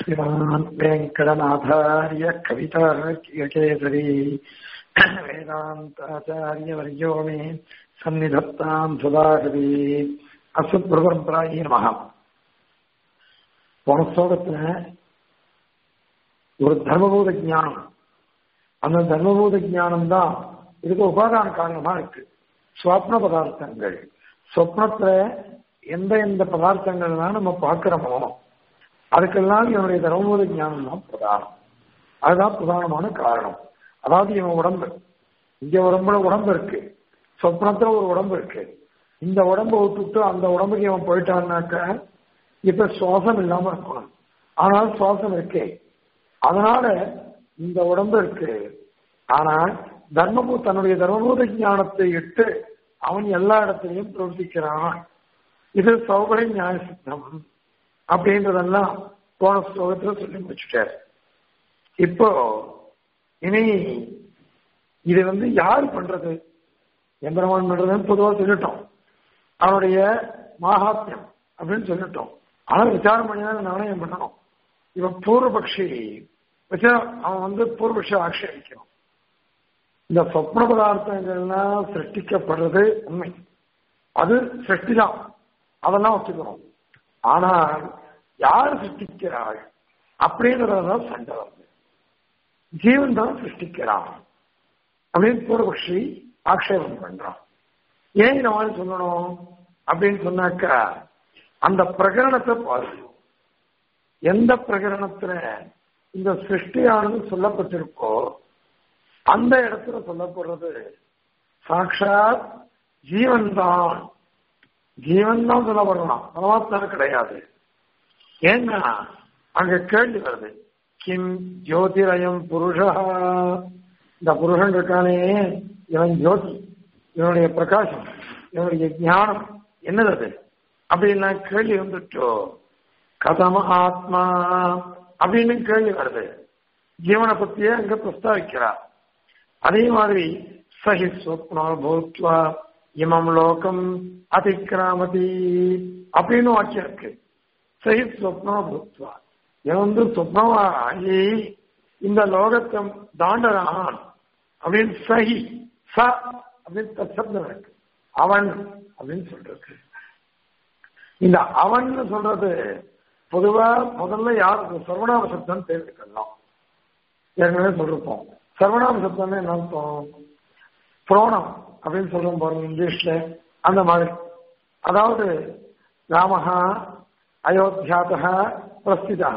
श्रीमान् वेङ्कटनाथार्य कवितार्कियकेसरी वेदान्ताचार्यवर्यो मे सन्निधत्ताम् सुधाகவி அசுப்பிரபரம்பராயி நமக போன ஸ்லோகத்துல ஒரு தர்மபூத ஞானம் அந்த தர்மபூத ஞானம் தான் இதுக்கு உபாதான காரணமா இருக்கு சுவாப்ன பதார்த்தங்கள் சொப்னத்துல எந்த எந்த பதார்த்தங்கள்லாம் நம்ம பார்க்கிறோமோ அதுக்கெல்லாம் இவனுடைய தர்மபூத ஞானம் தான் பிரதானம் அதுதான் பிரதானமான காரணம் அதாவது இவன் உடம்பு இங்க உடம்புல உடம்பு இருக்கு சொப்னத்துல ஒரு உடம்பு இருக்கு இந்த உடம்பை விட்டுட்டு அந்த உடம்புக்கு இவன் போயிட்டான்னாக்க இப்ப சுவாசம் இல்லாம இருக்கணும் ஆனால் சுவாசம் இருக்கே அதனால இந்த உடம்பு இருக்கு ஆனால் தர்மபூ தன்னுடைய தர்மபூத ஞானத்தை இட்டு அவன் எல்லா இடத்திலையும் பிரவர்த்திக்கிறான் இது சௌகரிய நியாய சித்தம் அப்படின்றதெல்லாம் போன ஸ்லோகத்துல சொல்லி முடிச்சுட்டார் இப்போ இனி இது வந்து யார் பண்றது எம்பெருமான் பண்றதுன்னு பொதுவாக சொல்லிட்டோம் அவனுடைய மாகாத்தியம் அப்படின்னு சொல்லிட்டோம் ஆனா விசாரம் பண்ணி தான் நாணயம் பண்ணணும் இவன் பூர்வபக்ஷி விசாரம் அவன் வந்து பூர்வபக்ஷ ஆட்சேபிக்கணும் இந்த சொப்ன பதார்த்தங்கள்லாம் சிருஷ்டிக்கப்படுறது உண்மை அது சிருஷ்டிதான் அதெல்லாம் ஒத்துக்கணும் ஆனால் யார் சிருஷ்டிக்கிறாள் அப்படின்றதான் சண்டை வருது ஜீவன் தான் சிருஷ்டிக்கிறான் அப்படின்னு பூர்வபக்ஷி ஆக்ஷேபம் பண்றான் ஏன் இந்த மாதிரி சொல்லணும் அப்படின்னு சொன்னாக்கா அந்த பிரகரணத்தை பாருங்க எந்த பிரகரணத்துல இந்த சிருஷ்டியானது சொல்லப்பட்டிருக்கோ அந்த இடத்துல சொல்லப்படுறது சாட்சாத் ஜீவன் தான் ஜீவன் தான் சொல்லப்படலாம் பரமாத்மா கிடையாது ஏன்னா அங்க கேள்வி வருது கிம் ஜோதிரயம் புருஷா இந்த புருஷன் இருக்கானே இவன் ஜோதி இவனுடைய பிரகாசம் இவனுடைய ஞானம் என்னது அது அப்படின்னா கேள்வி வந்துட்டோ கதம ஆத்மா அப்படின்னு கேள்வி வருது ஜீவனை பத்தியே அங்க பிரஸ்தாவிக்கிறார் அதே மாதிரி சஹி ஸ்வப்னோ பூத்வா இமம் லோகம் அதிக்கிராமதி அப்படின்னு வாக்கியம் இருக்கு சஹி ஸ்வப்னோ பூத்வா இவன் வந்து சொப்னமா ஆகி இந்த லோகத்தை தாண்டறான் அப்படின்னு சஹி ச அப்படின்னு தசப்தம் இருக்கு அவன் அப்படின்னு சொல்றது இந்த அவன் சொல்றது பொதுவா முதல்ல யார் சர்வநாம சப்தம் தெரிவிக்கலாம் ஏற்கனவே சொல்லிருப்போம் சர்வநாம சப்தம் என்ன அர்த்தம் புரோணம் அப்படின்னு சொல்றோம் பாருங்க இங்கிலீஷ்ல அந்த மாதிரி அதாவது ராமஹா அயோத்தியாத பிரஸ்திதா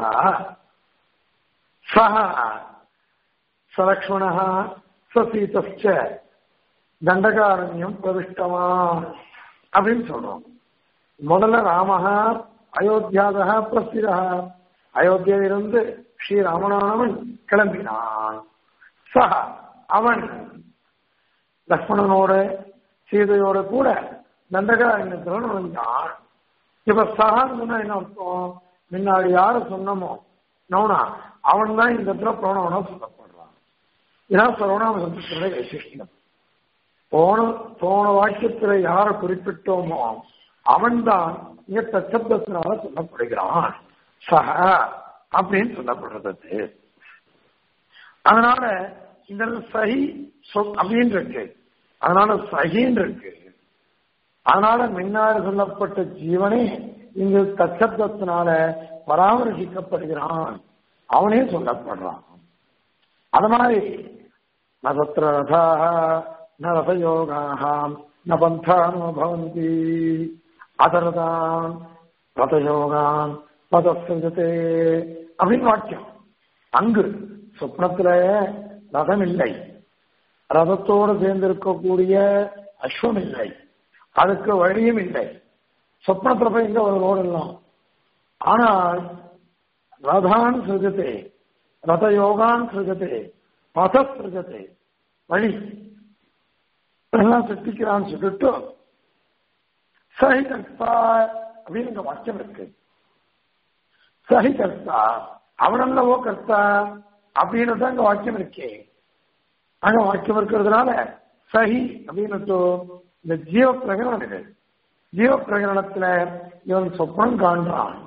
சஹ சலக்ஷ்மண சசீதச்ச தண்டகாரண்யம் பிரவிஷ்டவான் அப்படின்னு சொல்றோம் முதல்ல ராமஹா அயோத்தியாதா பிரஸ்திதா அயோத்தியிலிருந்து ஸ்ரீராமனானவன் கிளம்பினான் சஹ அவன் லக்ஷ்மணனோட சீதையோட கூட தண்டகாரண்யத்தில் நுழைஞ்சான் இப்ப சகான்னு சொன்னா என்ன அர்த்தம் முன்னாடி யாரு சொன்னமோ நவுனா அவன் தான் இந்த இடத்துல பிரணவனா சொல்லப்படுறான் இதான் சரவணாம சந்தோஷத்துல வைசிஷ்டம் போன போன வாக்கியத்துல யார குறிப்பிட்டோமோ அவன் தான் இங்க தச்சப்தத்தினால சொல்லப்படுகிறான் சக அப்படின்னு சொல்லப்படுறது அதனால இந்த சஹி அப்படின்னு இருக்கு அதனால சகின்னு இருக்கு அதனால முன்னாடி சொல்லப்பட்ட ஜீவனே இங்கு தச்சப்தத்தினால பராமரிக்கப்படுகிறான் அவனே சொல்லப்படுறான் அது மாதிரி நதத்திர ரதாக ந ரதயோகாக ந பந்தானோ பவந்தி அதரதான் ரதயோகான் பதசே அப்படின்னு வாக்கியம் அங்கு சொப்னத்துல ரதம் இல்லை ரதத்தோடு சேர்ந்திருக்கக்கூடிய அஸ்வம் இல்லை அதுக்கு வழியும் இல்லை சொப்னத்துல போய் எங்க ஒரு ஓடலாம் ஆனால் ரதான் சிருஜத்தை ரத யோகான் சிருஜத்தை பத சிருஜத்தை வழி எல்லாம் சிருஷ்டிக்கிறான்னு சொல்லிட்டு சஹி கர்த்தா அப்படின்னு இங்க வாக்கியம் இருக்கு சஹி கர்த்தா அவனல்லவோ கர்த்தா அப்படின்னு தான் இங்க வாக்கியம் இருக்கே அங்க வாக்கியம் இருக்கிறதுனால சஹி அப்படின்னு இந்த ஜீவ பிரகரணம் இது ஜீவ பிரகரணத்துல இவன் சொப்னம் காண்றான்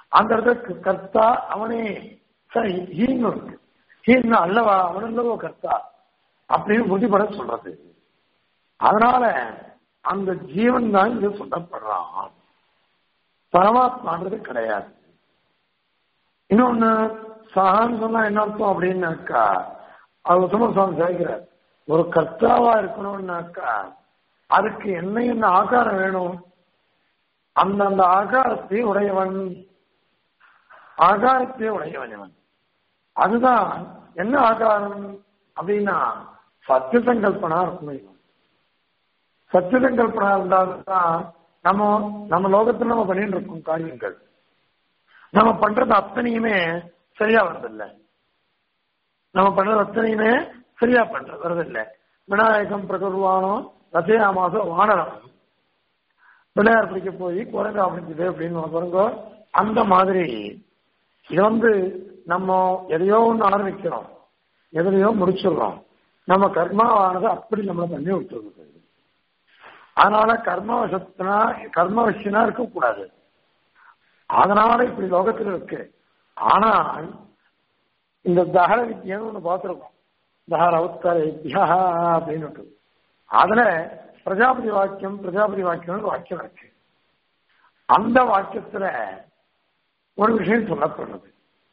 அந்த இடத்துல கர்த்தா அவனே சரி ஹீன்னு இருக்கு ஹீன்னு அல்லவா அவனல்லவோ கர்த்தா அப்படின்னு உறுதிப்பட சொல்றது அதனால அந்த ஜீவன் தான் இது சொல்லப்படுறான் பரமாத்மான்றது கிடையாது இன்னொன்னு சகான்னு சொன்னா என்ன அர்த்தம் அப்படின்னாக்கா அது சுமர் சுவாமி சேர்க்கிறார் ஒரு கர்த்தாவா இருக்கணும்னாக்கா அதுக்கு என்ன என்ன ஆகாரம் வேணும் அந்தந்த ஆகாரத்தை உடையவன் ஆகாரத்தை உடையவன் இவன் அதுதான் என்ன ஆகாரம் அப்படின்னா சத்திய சங்கல்பனா இருக்கணும் இவன் சத்திய சங்கல்பனா இருந்தால்தான் நம்ம நம்ம லோகத்துல நம்ம பண்ணிட்டு இருக்கோம் காரியங்கள் நம்ம பண்றது அத்தனையுமே சரியா வருதில்ல நம்ம பண்றது அத்தனையுமே சரியா பண்றது வருதில்லை விநாயகம் பிரகர்வானோ ரசயாமாச வானரம் பிள்ளையார் பிடிக்க போய் குரங்கா பிடிக்குது அப்படின்னு பாருங்க அந்த மாதிரி இது வந்து நம்ம எதையோ ஒன்று ஆரம்பிக்கிறோம் எதுலையோ முடிச்சிடுறோம் நம்ம கர்மாவானது அப்படி நம்மளை பண்ணி விட்டுருது அதனால கர்மவசத்தினா கர்மவசியனா இருக்கக்கூடாது அதனால இப்படி லோகத்தில் இருக்கு ஆனால் இந்த தகர வித்தியன்னு ஒண்ணு பார்த்துருக்கோம் தகர உத்தரவித்யா அப்படின்னு அதுல பிரஜாபதி வாக்கியம் பிரஜாபதி வாக்கியம் வாக்கியம் இருக்கு அந்த வாக்கியத்துல ஒரு விஷயம் சொல்லப்படுறது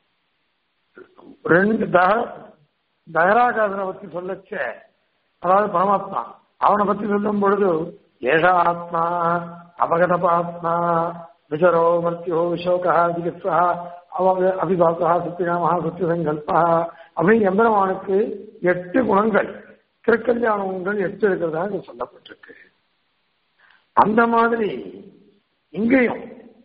ரெண்டு தக தகராகாதனை பத்தி சொல்லச்ச அதாவது பரமாத்மா அவனை பத்தி சொல்லும் பொழுது ஏஷ ஆத்மா அபகதபாத்மா விசரோ மர்த்தியோ விசோகா ஜிகித்ஸா அபிபாசா சத்தியகாமா சத்தியசங்கல்பா அப்படின்னு எம்பெருமானுக்கு எட்டு குணங்கள் திருக்கல்யாண குணங்கள் எட்டு இருக்கிறதா இங்க சொல்லப்பட்டிருக்கு அந்த மாதிரி இங்கேயும்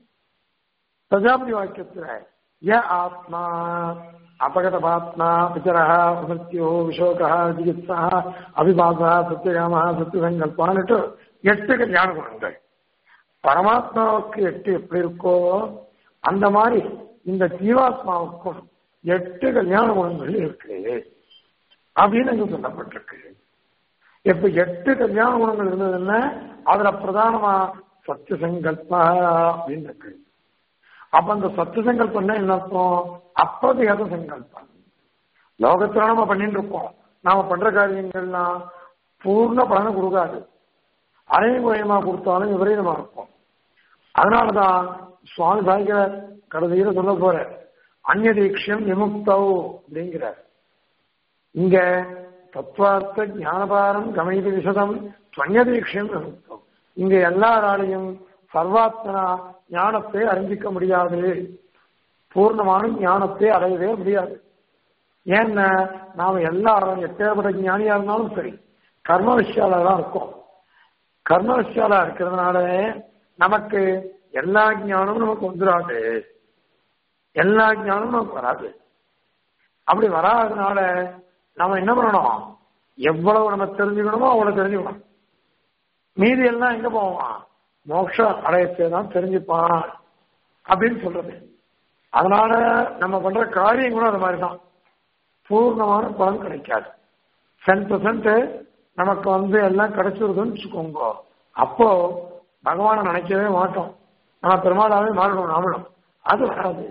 பிரஜாபதி வாக்கியத்துல ய ஆத்மா அபகதபாத்மா விசரா மிருத்யோ விசோகா ஜிகித்ஸா அபிபாசா சத்தியகாமா சத்தியசங்கல்பான்னுட்டு எட்டு கல்யாண குணங்கள் பரமாத்மாவுக்கு எட்டு எப்படி இருக்கோ அந்த மாதிரி இந்த ஜீவாத்மாவுக்கும் எட்டு கல்யாண குணங்கள் இருக்கு அப்படின்னு அங்க சொல்லப்பட்டிருக்கு இப்ப எட்டு கல்யாண குணங்கள் இருந்ததுன்னா அதுல பிரதானமா சத்திய சங்கல்பா அப்படின்னு இருக்கு அப்ப அந்த சத்திய சங்கல்பம்னா என்ன அர்த்தம் அப்பிரதிகத சங்கல்பம் லோகத்துல நம்ம பண்ணிட்டு இருக்கோம் நாம பண்ற காரியங்கள்லாம் பூர்ண பலனை கொடுக்காது அரைகுறையமா கொடுத்தாலும் விபரீதமா இருக்கும் அதனாலதான் சுவாமி சாய்கிற கடைசியில சொல்ல போற அந்நிய தீட்சியம் விமுக்தவ் அப்படிங்கிறார் இங்க தத்துவார்த்த ஞானபாரம் கமைதி விசதம் துவன்ய தீட்சியம் விமுக்தவ் இங்க எல்லாராலையும் சர்வாத்மனா ஞானத்தை அறிஞ்சிக்க முடியாது பூர்ணமான ஞானத்தை அடையவே முடியாது ஏன்னா நாம எல்லாரும் எப்பேற்பட்ட ஞானியா இருந்தாலும் சரி கர்ம விஷயால தான் இருக்கோம் கர்ம விஷயாலா இருக்கிறதுனால நமக்கு எல்லா ஞானமும் நமக்கு வந்துடாது எல்லா ஞானமும் நமக்கு வராது அப்படி வராததுனால நம்ம என்ன பண்ணணும் எவ்வளவு நம்ம தெரிஞ்சுக்கணுமோ அவ்வளவு தெரிஞ்சுக்கணும் மீதி எல்லாம் எங்க போவான் மோட்சம் அடையத்தை தான் தெரிஞ்சுப்பான் அப்படின்னு சொல்றது அதனால நம்ம பண்ற காரியம் கூட அது மாதிரி தான் பூர்ணமான பலன் கிடைக்காது டென் பர்சன்ட் நமக்கு வந்து எல்லாம் கிடைச்சிருதுன்னு வச்சுக்கோங்க அப்போ பகவானை நினைக்கவே மாட்டோம் நம்ம பெருமாளாவே மாறணும் நாமளும் அது வராது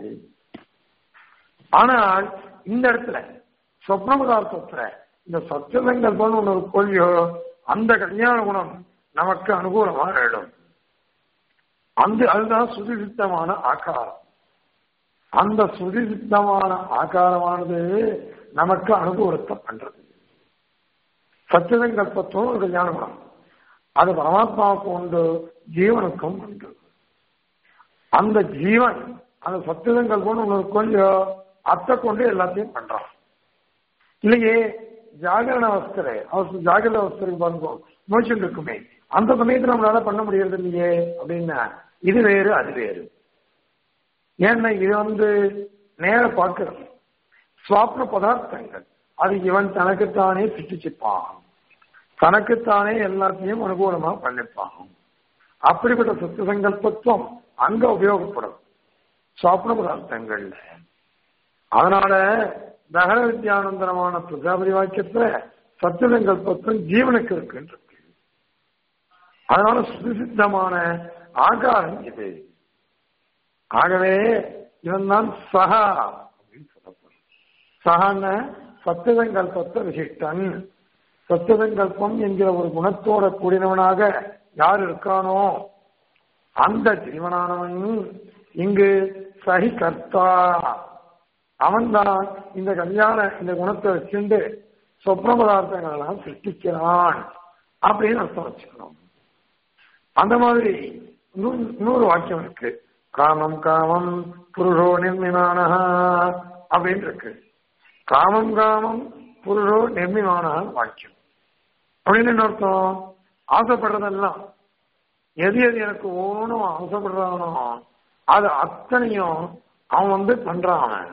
ஆனால் இந்த இடத்துல சொப்ன பதார்த்தத்துல இந்த சத்தியசங்கல்பம் ஒன்று ஒரு கொள்கையோ அந்த கல்யாண குணம் நமக்கு அனுகூலமா எழும் அந்த அதுதான் சுதிசித்தமான ஆக்காரம் அந்த சுதிசித்தமான ஆக்காரமானது நமக்கு அனுகூலத்தை பண்றது சத்தியசங்கல்பத்துவம் ஒரு கல்யாண குணம் அது பரமாத்மாவுக்கு உண்டு ஜீவனுக்கும் உண்டு அந்த ஜீவன் அந்த சத்தியசங்கல்பம் உங்களுக்கு கொஞ்சம் அத்தை கொண்டு எல்லாத்தையும் பண்றான் இல்லையே ஜாகரண அவஸ்தரை அவசர ஜாகிரத அவஸ்தருக்கு பாருங்க மோஷன் இருக்குமே அந்த சமயத்துல நம்மளால பண்ண முடியறது இல்லையே அப்படின்னா இது வேறு அது வேறு ஏன்னா இது வந்து நேர பார்க்கிறது சுவாப்ன பதார்த்தங்கள் அது இவன் தனக்குத்தானே சிட்டிச்சுப்பான் தனக்குத்தானே எல்லாத்தையும் அனுகூலமா பண்ணிப்பான் அப்படிப்பட்ட சத்து சங்கல்பத்துவம் அங்க உபயோகப்படும் சுவாப்ன பதார்த்தங்கள்ல அதனால தகர வித்யானந்தரமான பிரஜாபதி வாக்கியத்துல சத்தியசங்கல்பத்துவம் ஜீவனுக்கு இருக்குன்றது அதனால சுசித்தமான ஆகாரம் இது ஆகவே இவன் தான் சஹா அப்படின்னு சொல்லப்படும் சஹான சத்துவங்கல்பத்த விசிஷ்டன் சத்துவங்கல்பம் என்கிற ஒரு குணத்தோட கூடினவனாக யார் இருக்கானோ அந்த ஜீவனானவன் இங்கு சகி கர்த்தா அவன்தான் இந்த கல்யாண இந்த குணத்தை வச்சுண்டு சொப்ன பதார்த்தங்கள் எல்லாம் சிருஷ்டிக்கிறான் அப்படின்னு அர்த்தம் வச்சுக்கணும் அந்த மாதிரி இன்னொரு- இன்னொரு வாக்கியம் இருக்கு காமம் காமம் புருஷோ நிர்மிமான அப்படின்னு இருக்கு காமம் காமம் புருஷோ நிர்மிமான வாக்கியம் அப்படின்னு என்ன அர்த்தம் ஆசைப்படுறதெல்லாம் எது எது எனக்கு ஓணும் ஆசைப்படுறானோ அது அத்தனையும் அவன் வந்து பண்றான் அவன்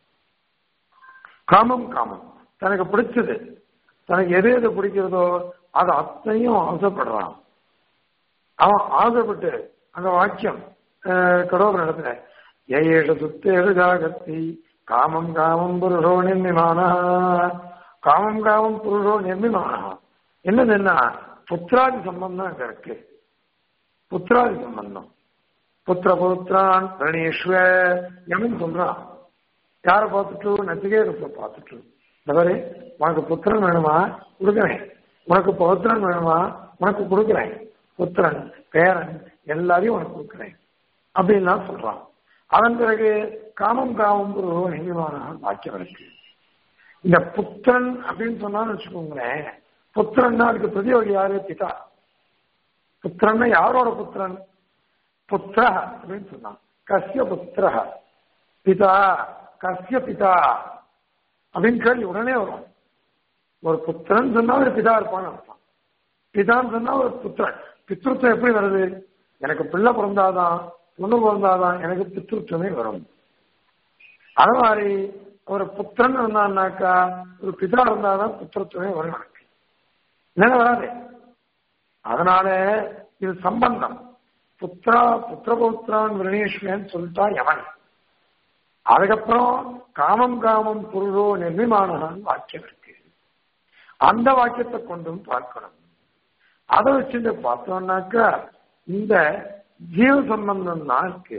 காமம் காமம் தனக்கு பிடிச்சது தனக்கு எது எது பிடிக்கிறதோ அது அத்தனையும் ஆசைப்படுறான் அவன் ஆசைப்பட்டு அந்த வாக்கியம் கடவுள் நடத்துல ஏழு சுத்தேழு ஜாகத்தி காமம் காமம் புருஷோ நிர்மிமான காமம் காமம் புருஷோ நிர்மிமான என்னது என்ன புத்திராதி சம்பந்தம் அங்க இருக்கு புத்திராதி சம்பந்தம் புத்திர புத்திரான் பிரணேஸ்வ எவன் சொல்றான் யாரை பார்த்துட்டு நச்சிகேதத்தை பார்த்துட்டு இந்த மாதிரி உனக்கு புத்திரன் வேணுமா கொடுக்குறேன் உனக்கு பௌத்திரன் வேணுமா உனக்கு கொடுக்குறேன் புத்திரன் பேரன் எல்லாரையும் உனக்கு கொடுக்குறேன் அப்படின்லாம் சொல்றான் அதன் பிறகு காமம் காமம் ஒரு நினைவான வாக்கியம் இருக்கு இந்த புத்திரன் அப்படின்னு சொன்னான்னு வச்சுக்கோங்களேன் புத்திரன்னா அதுக்கு பிரதியோகி யாரு பிதா புத்திரன்னா யாரோட புத்திரன் புத்திர அப்படின்னு சொன்னான் கசிய புத்திர பிதா கசிய பிதா அப்படின்னு கேள்வி உடனே வரும் ஒரு புத்திரன் சொன்னா ஒரு பிதா இருப்பான்னு அர்த்தம் பிதான்னு சொன்னா ஒரு புத்திரன் பித்ருத்வம் எப்படி வருது எனக்கு பிள்ளை பிறந்தாதான் பொண்ணு பிறந்தாதான் எனக்கு பித்ருத்வமே வரும் அது மாதிரி ஒரு புத்திரன் இருந்தான்னாக்கா ஒரு பிதா இருந்தாதான் புத்திரத்துவமே வரும் எனக்கு இல்லைன்னா வராது அதனால இது சம்பந்தம் புத்திரா புத்திரபௌத்திரான் விரணேஸ்வரன் சொல்லிட்டா யமன் அதுக்கப்புறம் காமம் காமம் புருஷோ நிர்மிமானகான் வாக்கியம் இருக்கு அந்த வாக்கியத்தை கொண்டும் பார்க்கணும் அதை வச்சுட்டு பார்த்தோம்னாக்கா இந்த ஜீவ சம்பந்தம் தான் இருக்கு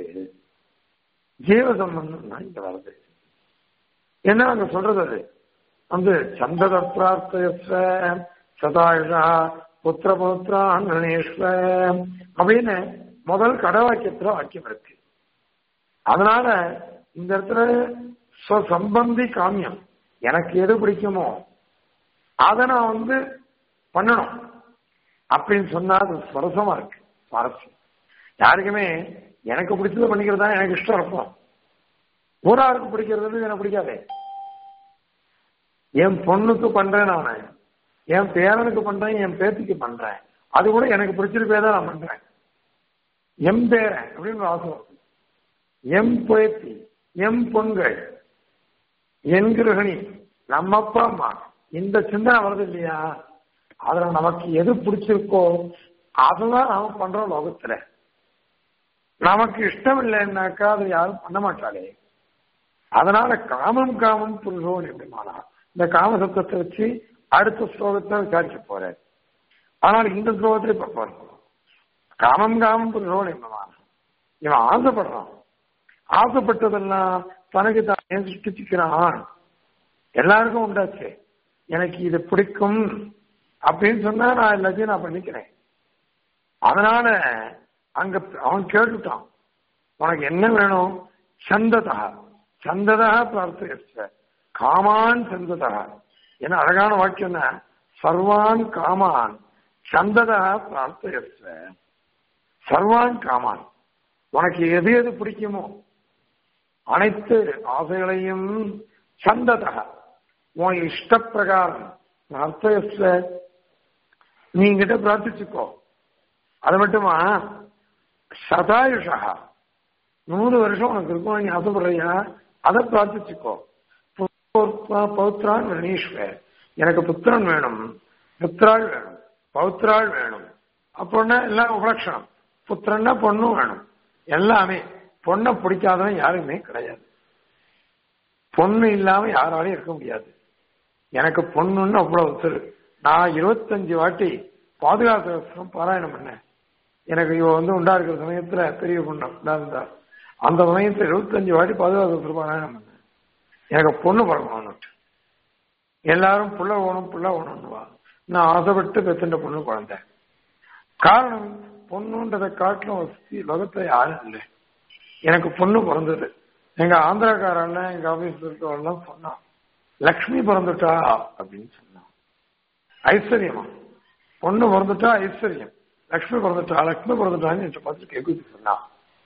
ஜீவ சம்பந்தம் தான் இங்க வருது என்ன அங்க சொல்றது அது வந்து சந்தத பிரார்த்தயஸ்வ சதாயுஷா புத்திர புத்திரான் கணேஸ்வ அப்படின்னு முதல் கடவாக்கியத்துல வாக்கியம் இருக்கு அதனால இந்த இடத்துல சம்பந்தி காமியம் எனக்கு எது பிடிக்குமோ அதை நான் வந்து பண்ணணும் அப்படின்னு சொன்னா அது சுரசமா இருக்கு சுவாரஸ்யம் யாருக்குமே எனக்கு பிடிச்சதை பண்ணிக்கிறது தான் எனக்கு இஷ்டம் இருக்கும் ஊராருக்கு பிடிக்கிறது எனக்கு பிடிக்காதே என் பொண்ணுக்கு பண்றேன் நான் என் பேரனுக்கு பண்றேன் என் பேத்திக்கு பண்றேன் அது கூட எனக்கு பிடிச்சிருப்பே தான் நான் பண்றேன் எம் பேரன் அப்படின்னு ஒரு ஆசை வருது. எம் பேத்தி எம் பொண்கள் என் கிரகணி நம்ம அப்பா அம்மா இந்த சிந்தனை வருது இல்லையா அதுல நமக்கு எது பிடிச்சிருக்கோ அதுதான் நாம பண்றோம் லோகத்துல நமக்கு இஷ்டம் இல்லைன்னாக்கா அதை யாரும் பண்ண மாட்டாளே அதனால காமம் காமம் புருஷோ நிர்மாணா இந்த காம சத்தத்தை வச்சு அடுத்த ஸ்லோகத்தை விசாரிக்க போறாரு ஆனால் இந்த ஸ்லோகத்துல இப்ப பாருங்க காமம் காமம் புருஷோ நிர்மாணா இவன் ஆசைப்படுறான் ஆசைப்பட்டதெல்லாம் தனக்கு தான் சிருஷ்டிச்சுக்கிறான் எல்லாருக்கும் உண்டாச்சு எனக்கு இது பிடிக்கும் அப்படின்னு சொன்னா நான் எல்லாத்தையும் நான் பண்ணிக்கிறேன் அதனால அங்க அவன் கேட்டுட்டான் உனக்கு என்ன வேணும் சந்ததா சந்ததா பிரார்த்தயஸ்வ காமான் சந்ததா என்ன அழகான வாக்கியம் தான் சர்வான் காமான் சந்ததா பிரார்த்தயஸ்வ சர்வான் காமான் உனக்கு எது எது பிடிக்குமோ அனைத்து ஆசைகளையும் சந்ததா உன் இஷ்ட பிரகாரம் பிரார்த்தயஸ்வ நீங்கிட்ட பிரார்த்திச்சுக்கோ அது மட்டுமா சதாயுஷா நூறு வருஷம் உனக்கு இருக்கும் நீ ஆசைப்படுறியா அதை பிரார்த்திச்சுக்கோ பௌத்ரான் கணேஸ்வர் எனக்கு புத்திரன் வேணும் புத்திராள் வேணும் பௌத்ராள் வேணும் அப்படின்னா எல்லாம் உபலட்சணம் புத்திரன்னா பொண்ணும் வேணும் எல்லாமே பொண்ணை பிடிக்காதவன் யாருமே கிடையாது பொண்ணு இல்லாம யாராலையும் இருக்க முடியாது எனக்கு பொண்ணுன்னு அவ்வளவு உத்தரவு நான் இருபத்தஞ்சு வாட்டி பாதுகாப்பு பாராயணம் பண்ணேன் எனக்கு இவ வந்து உண்டா இருக்கிற சமயத்துல பெரிய பொண்ணு உண்டா இருந்தா அந்த சமயத்துல இருபத்தஞ்சு வாட்டி பாதுகாப்பு திருப்பாராயணம் பண்ணேன் எனக்கு பொண்ணு பிறக்கணும்னு எல்லாரும் புள்ள ஓணும் புள்ள ஓணும்னுவா நான் ஆசைப்பட்டு பெத்துட்ட பொண்ணு குழந்தை காரணம் பொண்ணுன்றதை காட்டிலும் வசதி லோகத்துல யாரும் இல்லை எனக்கு பொண்ணு பிறந்தது எங்க ஆந்திராக்காரன் எங்க ஆபீஸ்ல இருக்கவெல்லாம் சொன்னான் லக்ஷ்மி பிறந்துட்டா அப்படின்னு சொன்னான் ஐஸ்வர்யமா பொண்ணு பிறந்துட்டா ஐஸ்வர்யம் லக்ஷ்மி பிறந்துட்டா லக்ஷ்மி பிறந்துட்டான்னு என்று பார்த்து கேட்குது சொன்னான்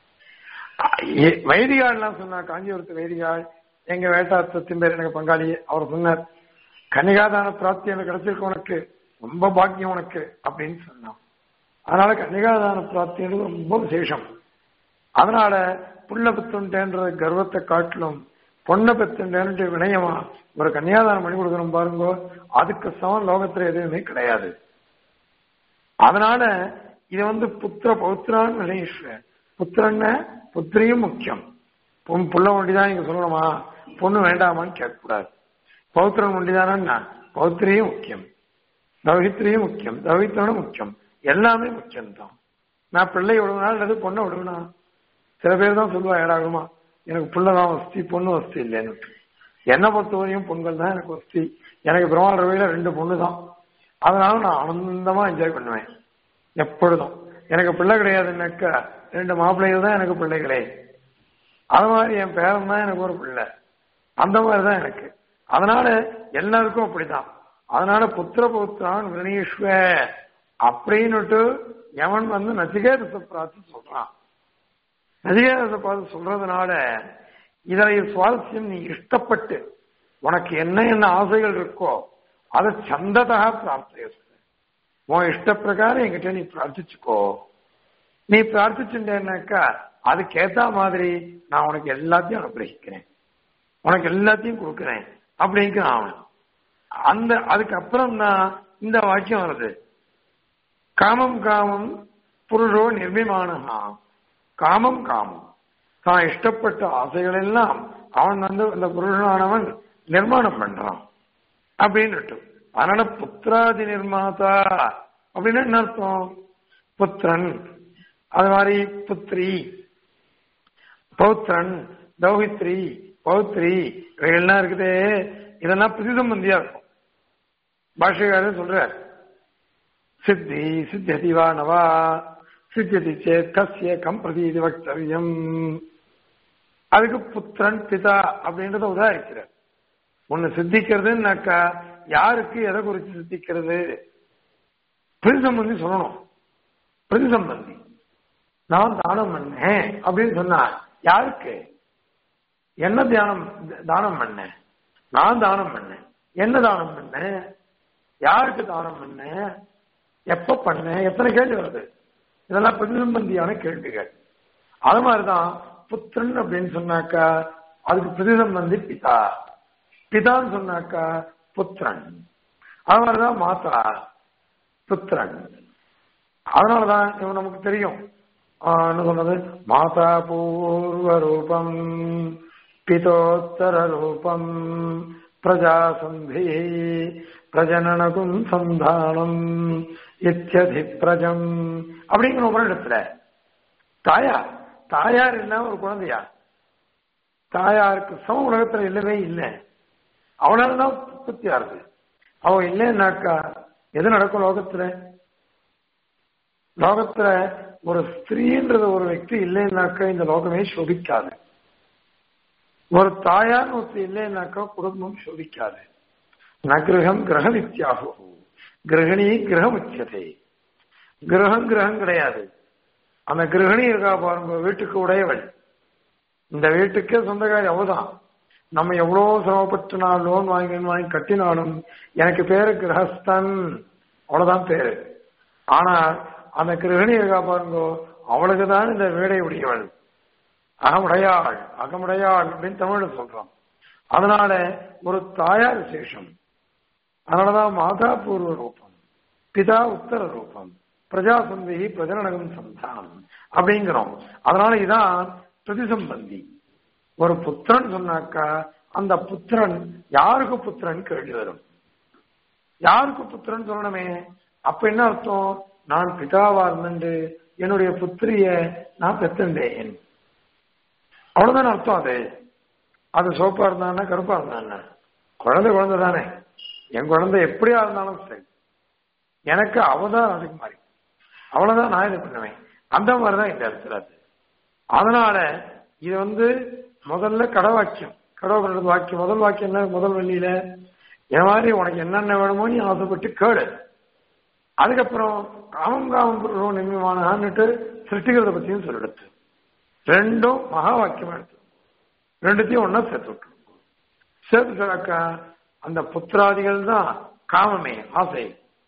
வைதிகாள்லாம் சொன்னா காஞ்சிபுரத்து வைதிகாள் எங்க வேட்டாத்தத்தின் பேர் எனக்கு பங்காளி அவர் சொன்னார் கன்னிகாதான பிராப்தி எனக்கு கிடைச்சிருக்கு உனக்கு ரொம்ப பாக்கியம் உனக்கு அப்படின்னு சொன்னான் அதனால கன்னிகாதான பிராப்தின்றது ரொம்ப விசேஷம் அதனால புள்ள பெத்துண்டேன்ற கர்வத்தை காட்டிலும் பொண்ணை பெத்துண்டேன்ற வினயமா ஒரு கன்னியாதானம் பண்ணி கொடுக்கணும் பாருங்க அதுக்கு சமம் லோகத்துல எதுவுமே கிடையாது அதனால இது வந்து புத்திர பௌத்திரான்னு நினைச்சு புத்திரன்னு புத்திரியும் முக்கியம் பொன் புள்ள ஒண்டிதான் இங்க சொல்லணுமா பொண்ணு வேண்டாமான்னு கேட்கக்கூடாது பௌத்திரன் ஒண்டிதானா பௌத்திரியும் முக்கியம் தவித்திரியும் முக்கியம் தவித்திரனும் முக்கியம் எல்லாமே முக்கியம்தான் நான் பிள்ளை விடுவனா அல்லது பொண்ணை விடுவனா சில பேர் தான் சொல்லுவா ஏடாகுமா எனக்கு பிள்ளைதான் வசதி பொண்ணு வசதி இல்லைன்னு என்னை பொறுத்தவரையும் பொண்கள் தான் எனக்கு வசதி எனக்கு பிரம்மாண்ட ரவையில ரெண்டு பொண்ணு தான் அதனால நான் ஆனந்தமா என்ஜாய் பண்ணுவேன் எப்பொழுதும் எனக்கு பிள்ளை கிடையாதுன்னாக்கா ரெண்டு மாப்பிள்ளைகள் தான் எனக்கு பிள்ளைகளே அது மாதிரி என் பேரன் தான் எனக்கு ஒரு பிள்ளை அந்த மாதிரி தான் எனக்கு அதனால எல்லாருக்கும் அப்படிதான் அதனால புத்திர புத்திரான் வினீஸ்வ அப்படின்னுட்டு எவன் வந்து நசிகேதத்தை பார்த்து சொல்றான் நசிகேதத்தை பார்த்து சொல்றதுனால இதனை சுவாரஸ்யம் நீ இஷ்டப்பட்டு உனக்கு என்ன என்ன ஆசைகள் இருக்கோ அதை சந்ததாக பிரார்த்தனை உன் இஷ்ட பிரகாரம் என்கிட்ட நீ பிரார்த்திச்சுக்கோ நீ பிரார்த்திச்சுட்டேன்னாக்கா அதுக்கேத்த மாதிரி நான் உனக்கு எல்லாத்தையும் அனுகிரகிக்கிறேன் உனக்கு எல்லாத்தையும் கொடுக்கிறேன் அப்படிங்கிற அவன் அந்த அதுக்கப்புறம் தான் இந்த வாக்கியம் வருது காமம் காமம் புருஷோ நிர்மிமானமா காமம் காமம் தான் இஷ்டப்பட்ட ஆசைகள் எல்லாம் அவன் வந்து இந்த புருஷனானவன் நிர்மாணம் பண்றான் அப்படின்னு அதனால புத்திராதி நிர்மாதா அப்படின்னு என்ன அர்த்தம் புத்திரன் அது மாதிரி புத்திரி பௌத்திரன் தௌஹித்ரி பௌத்ரி இவைகள்லாம் இருக்குதே இதெல்லாம் பிரதிசம்பந்தியா இருக்கும் பாஷகாரர் சொல்ற சித்தி சித்தியதி வா நவா சித்தியதி சேத் கசிய கம் பிரதீதி வக்தவியம் அதுக்கு புத்திரன் பிதா அப்படின்றத உதாரிக்கிறார் ஒண்ணு சித்திக்கிறதுனாக்கா யாருக்கு எதை குறித்து சித்திக்கிறது பிரதிசம்பந்தி சொல்லணும் பிரதிசம்பந்தி நான் தானம் பண்ணேன் அப்படின்னு சொன்னா யாருக்கு என்ன தியானம் தானம் பண்ணேன் நான் தானம் பண்ணேன் என்ன தானம் பண்ணேன் யாருக்கு தானம் பண்ணேன் எப்ப பண்ணேன் எத்தனை கேள்வி வருது இதெல்லாம் பிரதிசம்பந்தியான கேள்விகள் அது மாதிரிதான் புத்திரன் அப்படின்னு சொன்னாக்கா அதுக்கு பிரதிசம்பந்தி பிதா பிதான்னு சொன்னாக்கா புத்திரன் அது மாதிரிதான் மாத்தா புத்திரன் அதனாலதான் இவன் நமக்கு தெரியும் என்ன சொன்னது மாதா பூர்வ ரூபம் பிதோத்தர ரூபம் பிரஜாசந்தி பிரஜனனகும் சந்தானம் இத்தியதி பிரஜம் அப்படிங்கிற ஒரு இடத்துல தாயார் தாயார் இல்லாம ஒரு குழந்தையா தாயாருக்கு சம உலகத்துல இல்லவே இல்லை அவனாலதான் உற்பத்தியா இருக்கு அவன் இல்லைன்னாக்கா எது நடக்கும் லோகத்துல லோகத்துல ஒரு ஸ்திரீன்றது ஒரு వ్యక్తి இல்லைன்னாக்கா இந்த லோகமே சோபிக்காது ஒரு தாயார் ஒருத்தர் இல்லைன்னாக்கா குடும்பம் சோபிக்காது நகிரகம் கிரக வித்தியாகும் கிரகணி கிரகம் உச்சதே கிரகம் கிரகம் கிடையாது அந்த கிரகணி இருக்கா பாருங்க வீட்டுக்கு உடையவள் இந்த வீட்டுக்கே சொந்தக்காரி அவதான் நம்ம எவ்வளவு சிரமப்பட்டு நான் லோன் வாங்கி வாங்கி கட்டினாலும் எனக்கு பேரு கிரகஸ்தன் அவ்வளவுதான் பேரு ஆனா அந்த கிரகணி இருக்கா பாருங்க அவளுக்கு தான் இந்த வீடை உடையவள் அகமுடையாள் அகமுடையாள் அப்படின்னு தமிழ்ல சொல்றோம் அதனால ஒரு தாயார் விசேஷம் அதனாலதான் மாதா பூர்வ ரூபம் பிதா உத்தர ரூபம் பிரஜாசந்தி பிரஜனகம் சந்தானம் அப்படிங்கிறோம் அதனால இதான் பிரதிசம்பந்தி ஒரு புத்திரன் சொன்னாக்கா அந்த புத்திரன் யாருக்கு புத்திரன் கேள்வி வரும் யாருக்கு புத்திரன் சொல்லணுமே அப்ப என்ன அர்த்தம் நான் பிதாவா இருந்துட்டு என்னுடைய புத்திரிய நான் பெற்றுண்டேன் அவ்வளவுதானே அர்த்தம் அது அது சோப்பா இருந்தான்னா கருப்பா இருந்தான்னா குழந்தை குழந்தை தானே என் குழந்தை எப்படியா இருந்தாலும் சரி எனக்கு அவதான் அதுக்கு மாதிரி அவ்வளவுதான் நான் இது பண்ணுவேன் அந்த மாதிரிதான் இந்த இடத்துல அது அதனால இது வந்து முதல்ல கடை வாக்கியம் கடவுள் பண்றது வாக்கியம் முதல் வாக்கியம் என்ன முதல் வள்ளியில என் மாதிரி உனக்கு என்னென்ன வேணுமோ நீ ஆசைப்பட்டு கேடு அதுக்கப்புறம் காமம் காமம் நிர்மமானட்டு சிருஷ்டிக்கிறத பத்தியும் சொல்லிடுச்சு ரெண்டும் மகா வாக்கியமா எடுத்து ரெண்டுத்தையும் ஒன்னா சேர்த்து விட்டு சேர்த்து சொன்னாக்கா அந்த புத்திராதிகள் தான் காமமே ஆசை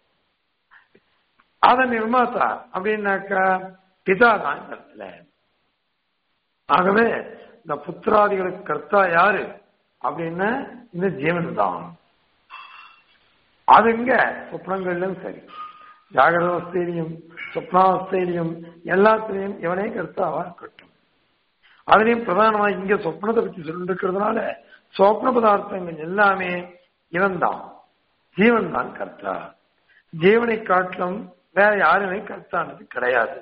அத நிர்மாத்தா அப்படின்னாக்கா பிதா தான் இந்த இடத்துல ஆகவே இந்த புத்திராதிகளுக்கு கர்த்தா யாரு அப்படின்னா இந்த ஜீவன் தான் அது இங்க சொப்னங்கள்லும் சரி ஜாகிரத அவஸ்தையிலையும் சொப்னாவஸ்தையிலையும் எல்லாத்திலையும் இவனே கர்த்தாவா இருக்கட்டும் அதுலயும் பிரதானமா இங்க சொப்னத்தை பத்தி சொல்லிட்டு இருக்கிறதுனால சொப்ன பதார்த்தங்கள் எல்லாமே இவன் தான் ஜீவன் தான் கர்த்தா ஜீவனை காட்டிலும் வேற யாருமே கர்த்தானது கிடையாது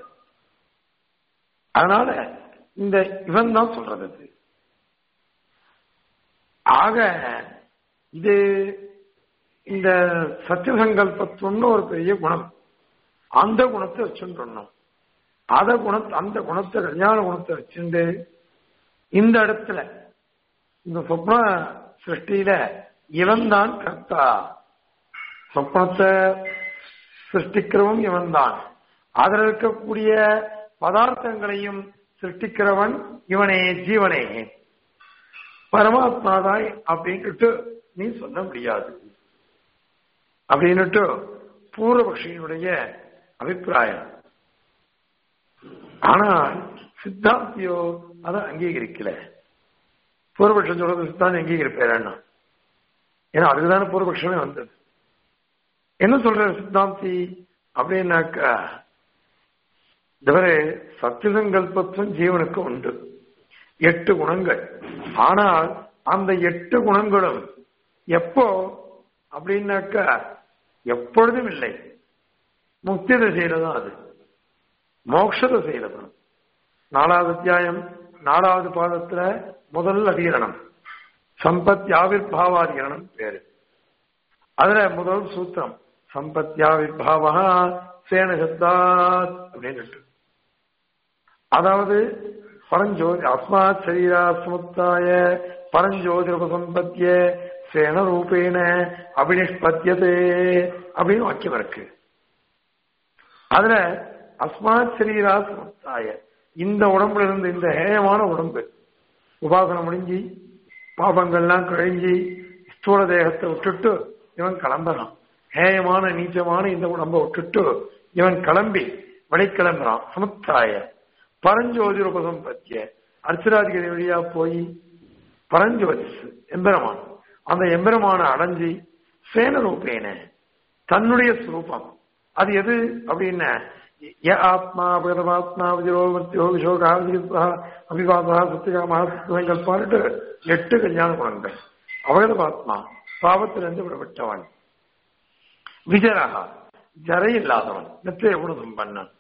அதனால இந்த இவன் தான் சொல்றது அது ஆக இது இந்த சத்திய சங்கல்பத்துவம்னு ஒரு பெரிய குணம் அந்த குணத்தை வச்சுருந்தோம் அத குணத்தை அந்த குணத்தை கல்யாண குணத்தை வச்சுட்டு இந்த இடத்துல இந்த சொப்ன சிருஷ்டியில இவன் தான் கர்த்தா சொப்னத்தை சிருஷ்டிக்கிறவன் இவன் தான் அதில் இருக்கக்கூடிய பதார்த்தங்களையும் சிருஷ்டிக்கிறவன் இவனே ஜீவனே பரமாத்மாதாய் அப்படின்ட்டு நீ சொல்ல முடியாது அப்படின்னுட்டு பூர்வபக்ஷியினுடைய அபிப்பிராயம் ஆனால் சித்தாந்தியோ அதை அங்கீகரிக்கல பூர்வபக்ஷம் சொல்றது சித்தாந்தி அங்கீகரிப்பேன் ஏன்னா அதுக்குதானே பூர்வபக்ஷமே வந்தது என்ன சொல்ற சித்தாந்தி அப்படின்னாக்கா இதுவரை சத்தியசங்கல்பத்துவம் ஜீவனுக்கு உண்டு எட்டு குணங்கள் ஆனால் அந்த எட்டு குணங்களும் எப்போ அப்படின்னாக்கா எப்பொழுதும் இல்லை முக்தி திசையில தான் அது மோட்ச திசையில தான் நாலாவது அத்தியாயம் நாலாவது பாதத்துல முதல் அதிகரணம் சம்பத் யாவிர்பாவாதிகரணம் பேரு அதுல முதல் சூத்திரம் சம்பத் யாவிர்பாவா சேன சப்தாத் அப்படின்னு அதாவது பரஞ்சோதி அஸ்மாத் சரீரா சமுத்தாய பரஞ்சோதிரபசம்பத்திய சேன ரூபேன அபினிஷ்பத்தியதே அப்படின்னு வாக்கியம் இருக்கு அதுல அஸ்மாத் சரீரா சமுத்தாய இந்த உடம்புல இருந்து இந்த ஹேயமான உடம்பு உபாசனம் முடிஞ்சு பாபங்கள்லாம் கழிஞ்சு ஸ்தூல தேகத்தை விட்டுட்டு இவன் கிளம்புறான் ஹேயமான நீச்சமான இந்த உடம்பை விட்டுட்டு இவன் கிளம்பி வெளிக்கிளம்புறான் சமுத்தாய பரஞ்சோதி உபசம்பத்திய அர்ச்சராதிகரி வழியா போய் பரஞ்சோதிஸ் எம்பெருமான் அந்த எம்பெருமான அடைஞ்சி சேன ரூபேன தன்னுடைய சுரூபம் அது எது அப்படின்னா ய ஆத்மா பரமாத்மா விஜயோ மத்தியோ விஷோகா விஜித்வா அபிவாதா சத்தியகாமா சங்கல்பான்ட்டு எட்டு கல்யாண குணங்கள் அவகதமாத்மா பாவத்திலிருந்து விடப்பட்டவன் விஜரகா ஜரை இல்லாதவன் நித்திய குணம் பண்ணன்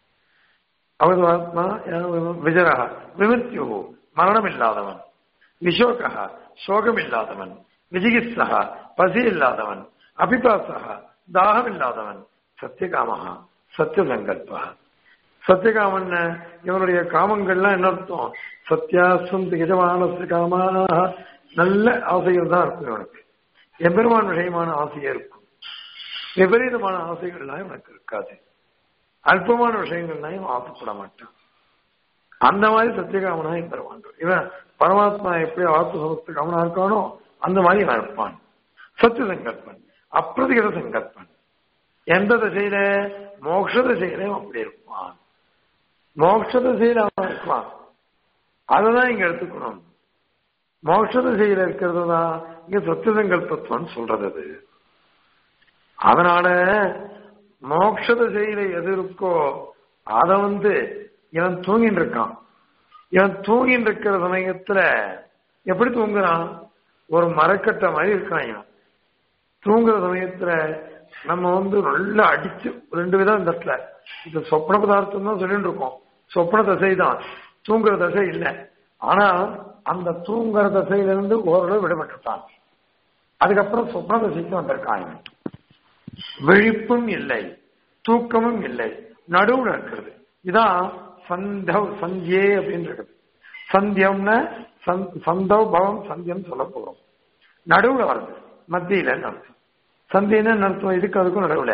அவகதமாத்மா விஜரகா விமிருத்தியோ மரணம் இல்லாதவன் விஷோகா சோகம் இல்லாதவன் விஜிகித்சா பசி இல்லாதவன் அபிபாசா தாகம் இல்லாதவன் சத்தியகாமஹா சத்தியசங்கல்பா சத்தியகாமன் இவனுடைய காமங்கள்லாம் என்ன அர்த்தம் சத்தியாசம் திகஜமான காமா நல்ல ஆசைகள் தான் இருக்கும் இவனுக்கு எம்பெருமான் விஷயமான ஆசையே இருக்கும் விபரீதமான ஆசைகள்லாம் இவனுக்கு இருக்காது அல்பமான விஷயங்கள்லாம் இவன் ஆசைப்பட மாட்டான் அந்த மாதிரி சத்தியகாமனா எம்பெருமான் இவன் பரமாத்மா எப்படி ஆத்ம சமஸ்த காமனா இருக்கானோ அந்த மாதிரி இவன் இருப்பான் சத்திய சங்கல்பன் அப்பிரதிகத சங்கல்பன் எந்த திசையில மோட்ச திசையில அப்படி இருப்பான் மோட்ச திசையில அவன் இருப்பான் அததான் இங்க எடுத்துக்கணும் மோட்ச திசையில இருக்கிறது தான் இங்க சத்திய சங்கல்பத்துவம் சொல்றது அது அதனால மோட்ச திசையில எது இருக்கோ அத வந்து இவன் தூங்கிட்டு இருக்கான் இவன் தூங்கிட்டு இருக்கிற சமயத்துல எப்படி தூங்குறான் ஒரு மரக்கட்டை மாதிரி இருக்கான் இவன் தூங்குற சமயத்துல நம்ம வந்து நல்லா அடிச்சு ரெண்டு விதம் இந்த இடத்துல இது சொப்ன பதார்த்தம் தான் சொல்லிட்டு இருக்கோம் சொப்ன தசை தான் தூங்குற தசை இல்லை ஆனா அந்த தூங்குற தசையிலிருந்து ஓரளவு விடுபட்டுட்டான் அதுக்கப்புறம் சொப்ன தசைக்கு வந்திருக்கான் இவன். விழிப்பும் இல்லை தூக்கமும் இல்லை நடுவுல இருக்கிறது இதான் சந்தவ் சந்தியே அப்படின்னு இருக்குது சந்தியம்னு சந்- சந்தவ் பவம் சந்தியம் சொல்ல போறோம் நடுவுல வருது மத்தியில அர்த்தம் சந்தின்னு அர்த்தம் இதுக்கு அதுக்கும் நடுவுல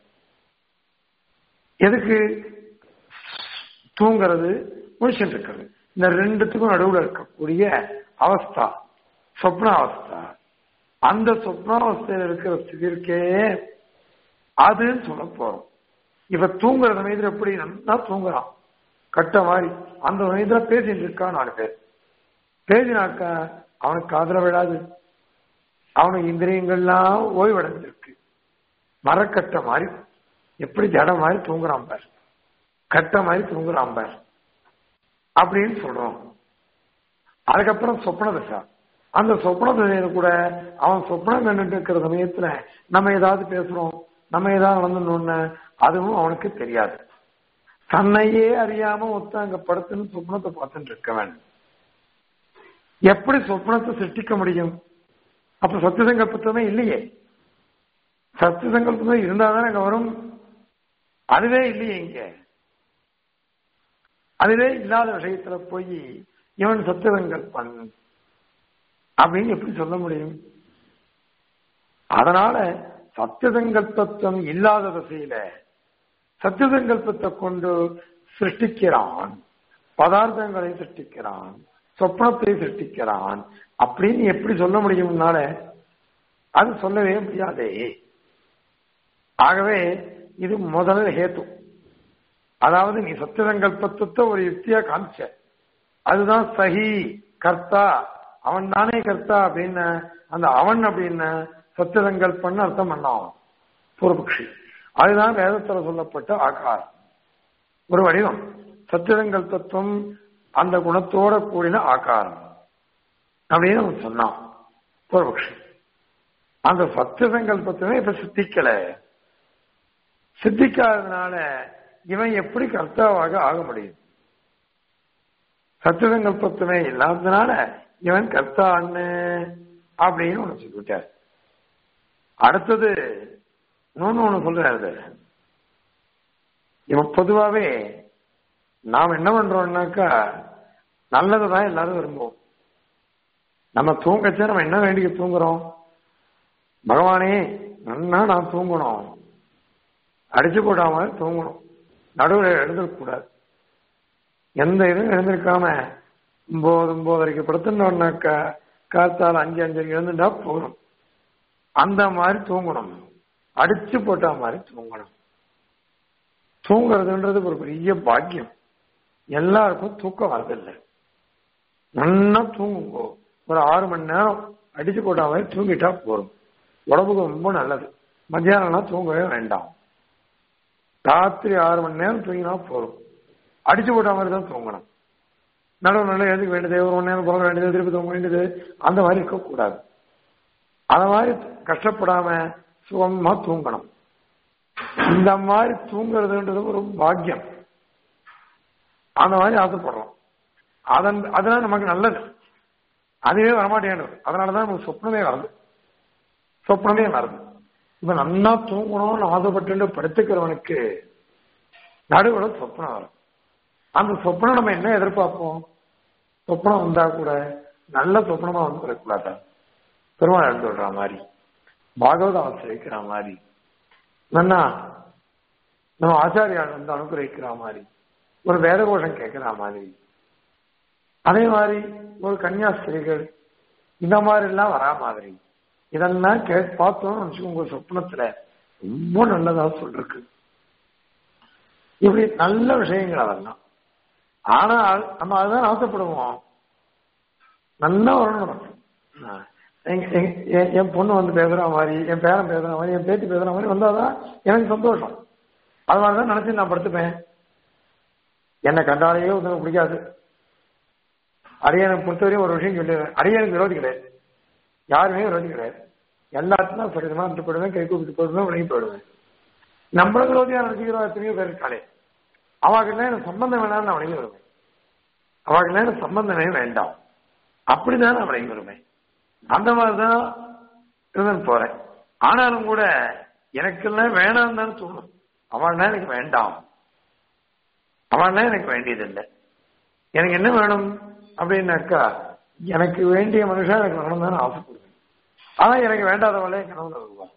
எதுக்கு தூங்குறது முழிச்சுட்டு இருக்கிறது இந்த ரெண்டுத்துக்கும் நடுவுல இருக்கக்கூடிய அவஸ்தா சொப்ன அவஸ்தா அந்த சொப்னாவஸ்தையில இருக்கிற ஸ்திதி இருக்கே அதுன்னு சொல்ல போறோம் இப்ப தூங்குற சமயத்துல எப்படி நல்லா தூங்குறான் கட்ட மாதிரி அந்த சமயத்துல பேசிட்டு இருக்கான் நாலு பேர் பேசினாக்கா அவனுக்கு காதுல விழாது அவனுக்கு இந்திரியங்கள்லாம் ஓய்வடைஞ்சிருக்கு மரக்கட்ட மாதிரி எப்படி ஜட மாதிரி தூங்குறான் பார் கட்ட மாதிரி தூங்குறான் பார் அப்படின்னு சொல்றோம் அதுக்கப்புறம் சொப்ன தசா அந்த சொப்ன தசையில கூட அவன் சொப்னம் கண்டுட்டு இருக்கிற சமயத்துல நம்ம ஏதாவது பேசுறோம் நம்ம ஏதாவது நடந்துடணும்னு அதுவும் அவனுக்கு தெரியாது தன்னையே அறியாம ஒருத்தன் அங்க படுத்துன்னு சொப்னத்தை பார்த்துட்டு இருக்கவன் எப்படி சொப்னத்தை சிருஷ்டிக்க முடியும் அப்ப சத்திய சங்கல்பத்துமே இல்லையே சத்திய சங்கல்பமே இருந்தாதான் அங்க வரும் அதுவே இல்லையே இங்க அதுவே இல்லாத விஷயத்துல போய் இவன் சத்திய சங்கல்பன் அப்படின்னு எப்படி சொல்ல முடியும் அதனால சத்திய சங்கல்பத்துவம் இல்லாத திசையில சத்திய சங்கல்பத்தை கொண்டு சிருஷ்டிக்கிறான் பதார்த்தங்களை சிருஷ்டிக்கிறான் சொப்னத்தை சிருஷ்டிக்கிறான் அப்படின்னு எப்படி சொல்ல முடியும்னால அது சொல்லவே முடியாதே ஆகவே இது முதல் ஹேத்து அதாவது நீ சத்திய சங்கல்பத்துவத்தை ஒரு யுக்தியா காமிச்ச அதுதான் சஹி கர்த்தா அவன் தானே கர்த்தா அப்படின்னு அந்த அவன் அப்படின்னு சத்திய சங்கல்பன்னு அர்த்தம் பண்ணான் பூர்வபக்ஷி அதுதான் வேதத்துல சொல்லப்பட்ட ஆகாரம் ஒரு வடிவம் சத்தியசங்கல் தத்துவம் அந்த குணத்தோட கூடின ஆகாரம் அப்படின்னு அவன் சொன்னான் பூர்வபக்ஷி அந்த சத்திய சங்கல்பத்துமே இப்ப சித்திக்கல சித்திக்காததுனால இவன் எப்படி கர்த்தாவாக ஆக முடியும் சத்திய சங்கல்பத்துமே இல்லாததுனால இவன் கர்த்தான்னு அப்படின்னு ஒண்ணு சொல்லிவிட்டார் அடுத்தது இன்னொன்னு ஒண்ணு சொல்றாரு இவன் பொதுவாவே நாம் என்ன பண்றோம்னாக்கா நல்லதை தான் எல்லாரும் விரும்புவோம் நம்ம தூங்கச்சே நம்ம என்ன வேண்டிய தூங்குறோம் பகவானே நன்னா நான் தூங்கணும் அடிச்சு போடாம தூங்கணும் நடுவில் எழுந்திருக்கக்கூடாது எந்த இதுவும் எழுந்திருக்காம ஒன்பது ஒன்பதரைக்கு படுத்துட்டோம்னாக்கா காத்தால் அஞ்சு அஞ்சரைக்கு எழுந்துட்டா போதும் அந்த மாதிரி தூங்கணும் அடிச்சு போட்ட மாதிரி தூங்கணும் தூங்குறதுன்றது ஒரு பெரிய பாக்கியம் எல்லாருக்கும் தூக்கம் வரதில்லை நல்லா தூங்குங்க ஒரு ஆறு மணி நேரம் அடிச்சு போட்ட மாதிரி தூங்கிட்டா போதும் உடம்புக்கு ரொம்ப நல்லது மத்தியானம்லாம் தூங்கவே வேண்டாம் ராத்திரி ஆறு மணி நேரம் தூங்கினா போதும் அடிச்சு போட்ட மாதிரி தான் தூங்கணும் நடுவு நல்லா எழுதுக்க வேண்டியது ஒரு மணி நேரம் போக வேண்டியது திருப்பி தூங்க வேண்டியது அந்த மாதிரி இருக்கக்கூடாது அந்த மாதிரி கஷ்டப்படாம சுகமா தூங்கணும் இந்த மாதிரி தூங்குறதுன்றது ஒரு பாக்கியம் அந்த மாதிரி ஆசைப்படுறோம் அதன் அதெல்லாம் நமக்கு நல்லது அதுவே வரமாட்டேங்குது அதனாலதான் நமக்கு சொப்னமே வருது சொப்னமே வருது இப்ப நல்லா தூங்கணும்னு ஆசைப்பட்டு படுத்துக்கிறவனுக்கு நடுவில் சொப்னம் வரும் அந்த சொப்னம் நம்ம என்ன எதிர்பார்ப்போம் சொப்னம் வந்தா கூட நல்ல சொப்னமா வந்து வரக்கூடாது பெருமாள் எழுந்து விடுற மாதிரி பாகவத ஆசிரியக்கிற மாதிரி நன்னா நம்ம ஆச்சாரியால் வந்து அனுகிரகிக்கிற மாதிரி ஒரு வேத கோஷம் கேட்கிற மாதிரி அதே மாதிரி ஒரு கன்னியாஸ்திரிகள் இந்த மாதிரி எல்லாம் வரா மாதிரி இதெல்லாம் கே பார்த்தோம்னு வச்சுக்கோங்க சொப்னத்துல ரொம்ப நல்லதா சொல்லிருக்கு இப்படி நல்ல விஷயங்கள் அதெல்லாம் ஆனால் நம்ம அதுதான் ஆசைப்படுவோம் நல்லா வரணும் நமக்கு என் பொண்ணு வந்து பேசுற மாதிரி என் பேரன் பேசுற மாதிரி என் பேத்தி பேசுற மாதிரி வந்தாதான் எனக்கு சந்தோஷம் அது மாதிரிதான் நினைச்சு நான் படுத்துப்பேன் என்னை கண்டாலேயே ஒன்று பிடிக்காது அடியனுக்கு பொறுத்தவரையும் ஒரு விஷயம் சொல்லிடுறேன் அடியனுக்கு விரோதி கிடையாது யாருமே விரோதி கிடையாது எல்லாத்துக்கும் சரிதமா இருந்து போயிடுவேன் கை கூப்பிட்டு போயிடுவேன் விலகி போயிடுவேன் நம்மள விரோதியா நினைச்சுக்கிறோம் எத்தனையோ பேர் இருக்காளே அவகிட்ட எனக்கு சம்பந்தம் வேணாம்னு நான் வணங்கி வருவேன் அவளுக்கு நேரம் சம்பந்தமே வேண்டாம் அப்படிதான் அவளை விரும்பேன் அந்த மாதிரிதான் இருந்துன்னு போறேன் ஆனாலும் கூட எனக்கெல்லாம் வேணாம் தான் தோணும் அவள்னா எனக்கு வேண்டாம் அவள்னா எனக்கு வேண்டியதில்லை எனக்கு என்ன வேணும் அப்படின்னாக்கா எனக்கு வேண்டிய மனுஷன் எனக்கு வேணும் தான் ஆசைப்படுவேன் ஆனா எனக்கு வேண்டாதவளே கனவுல வருவா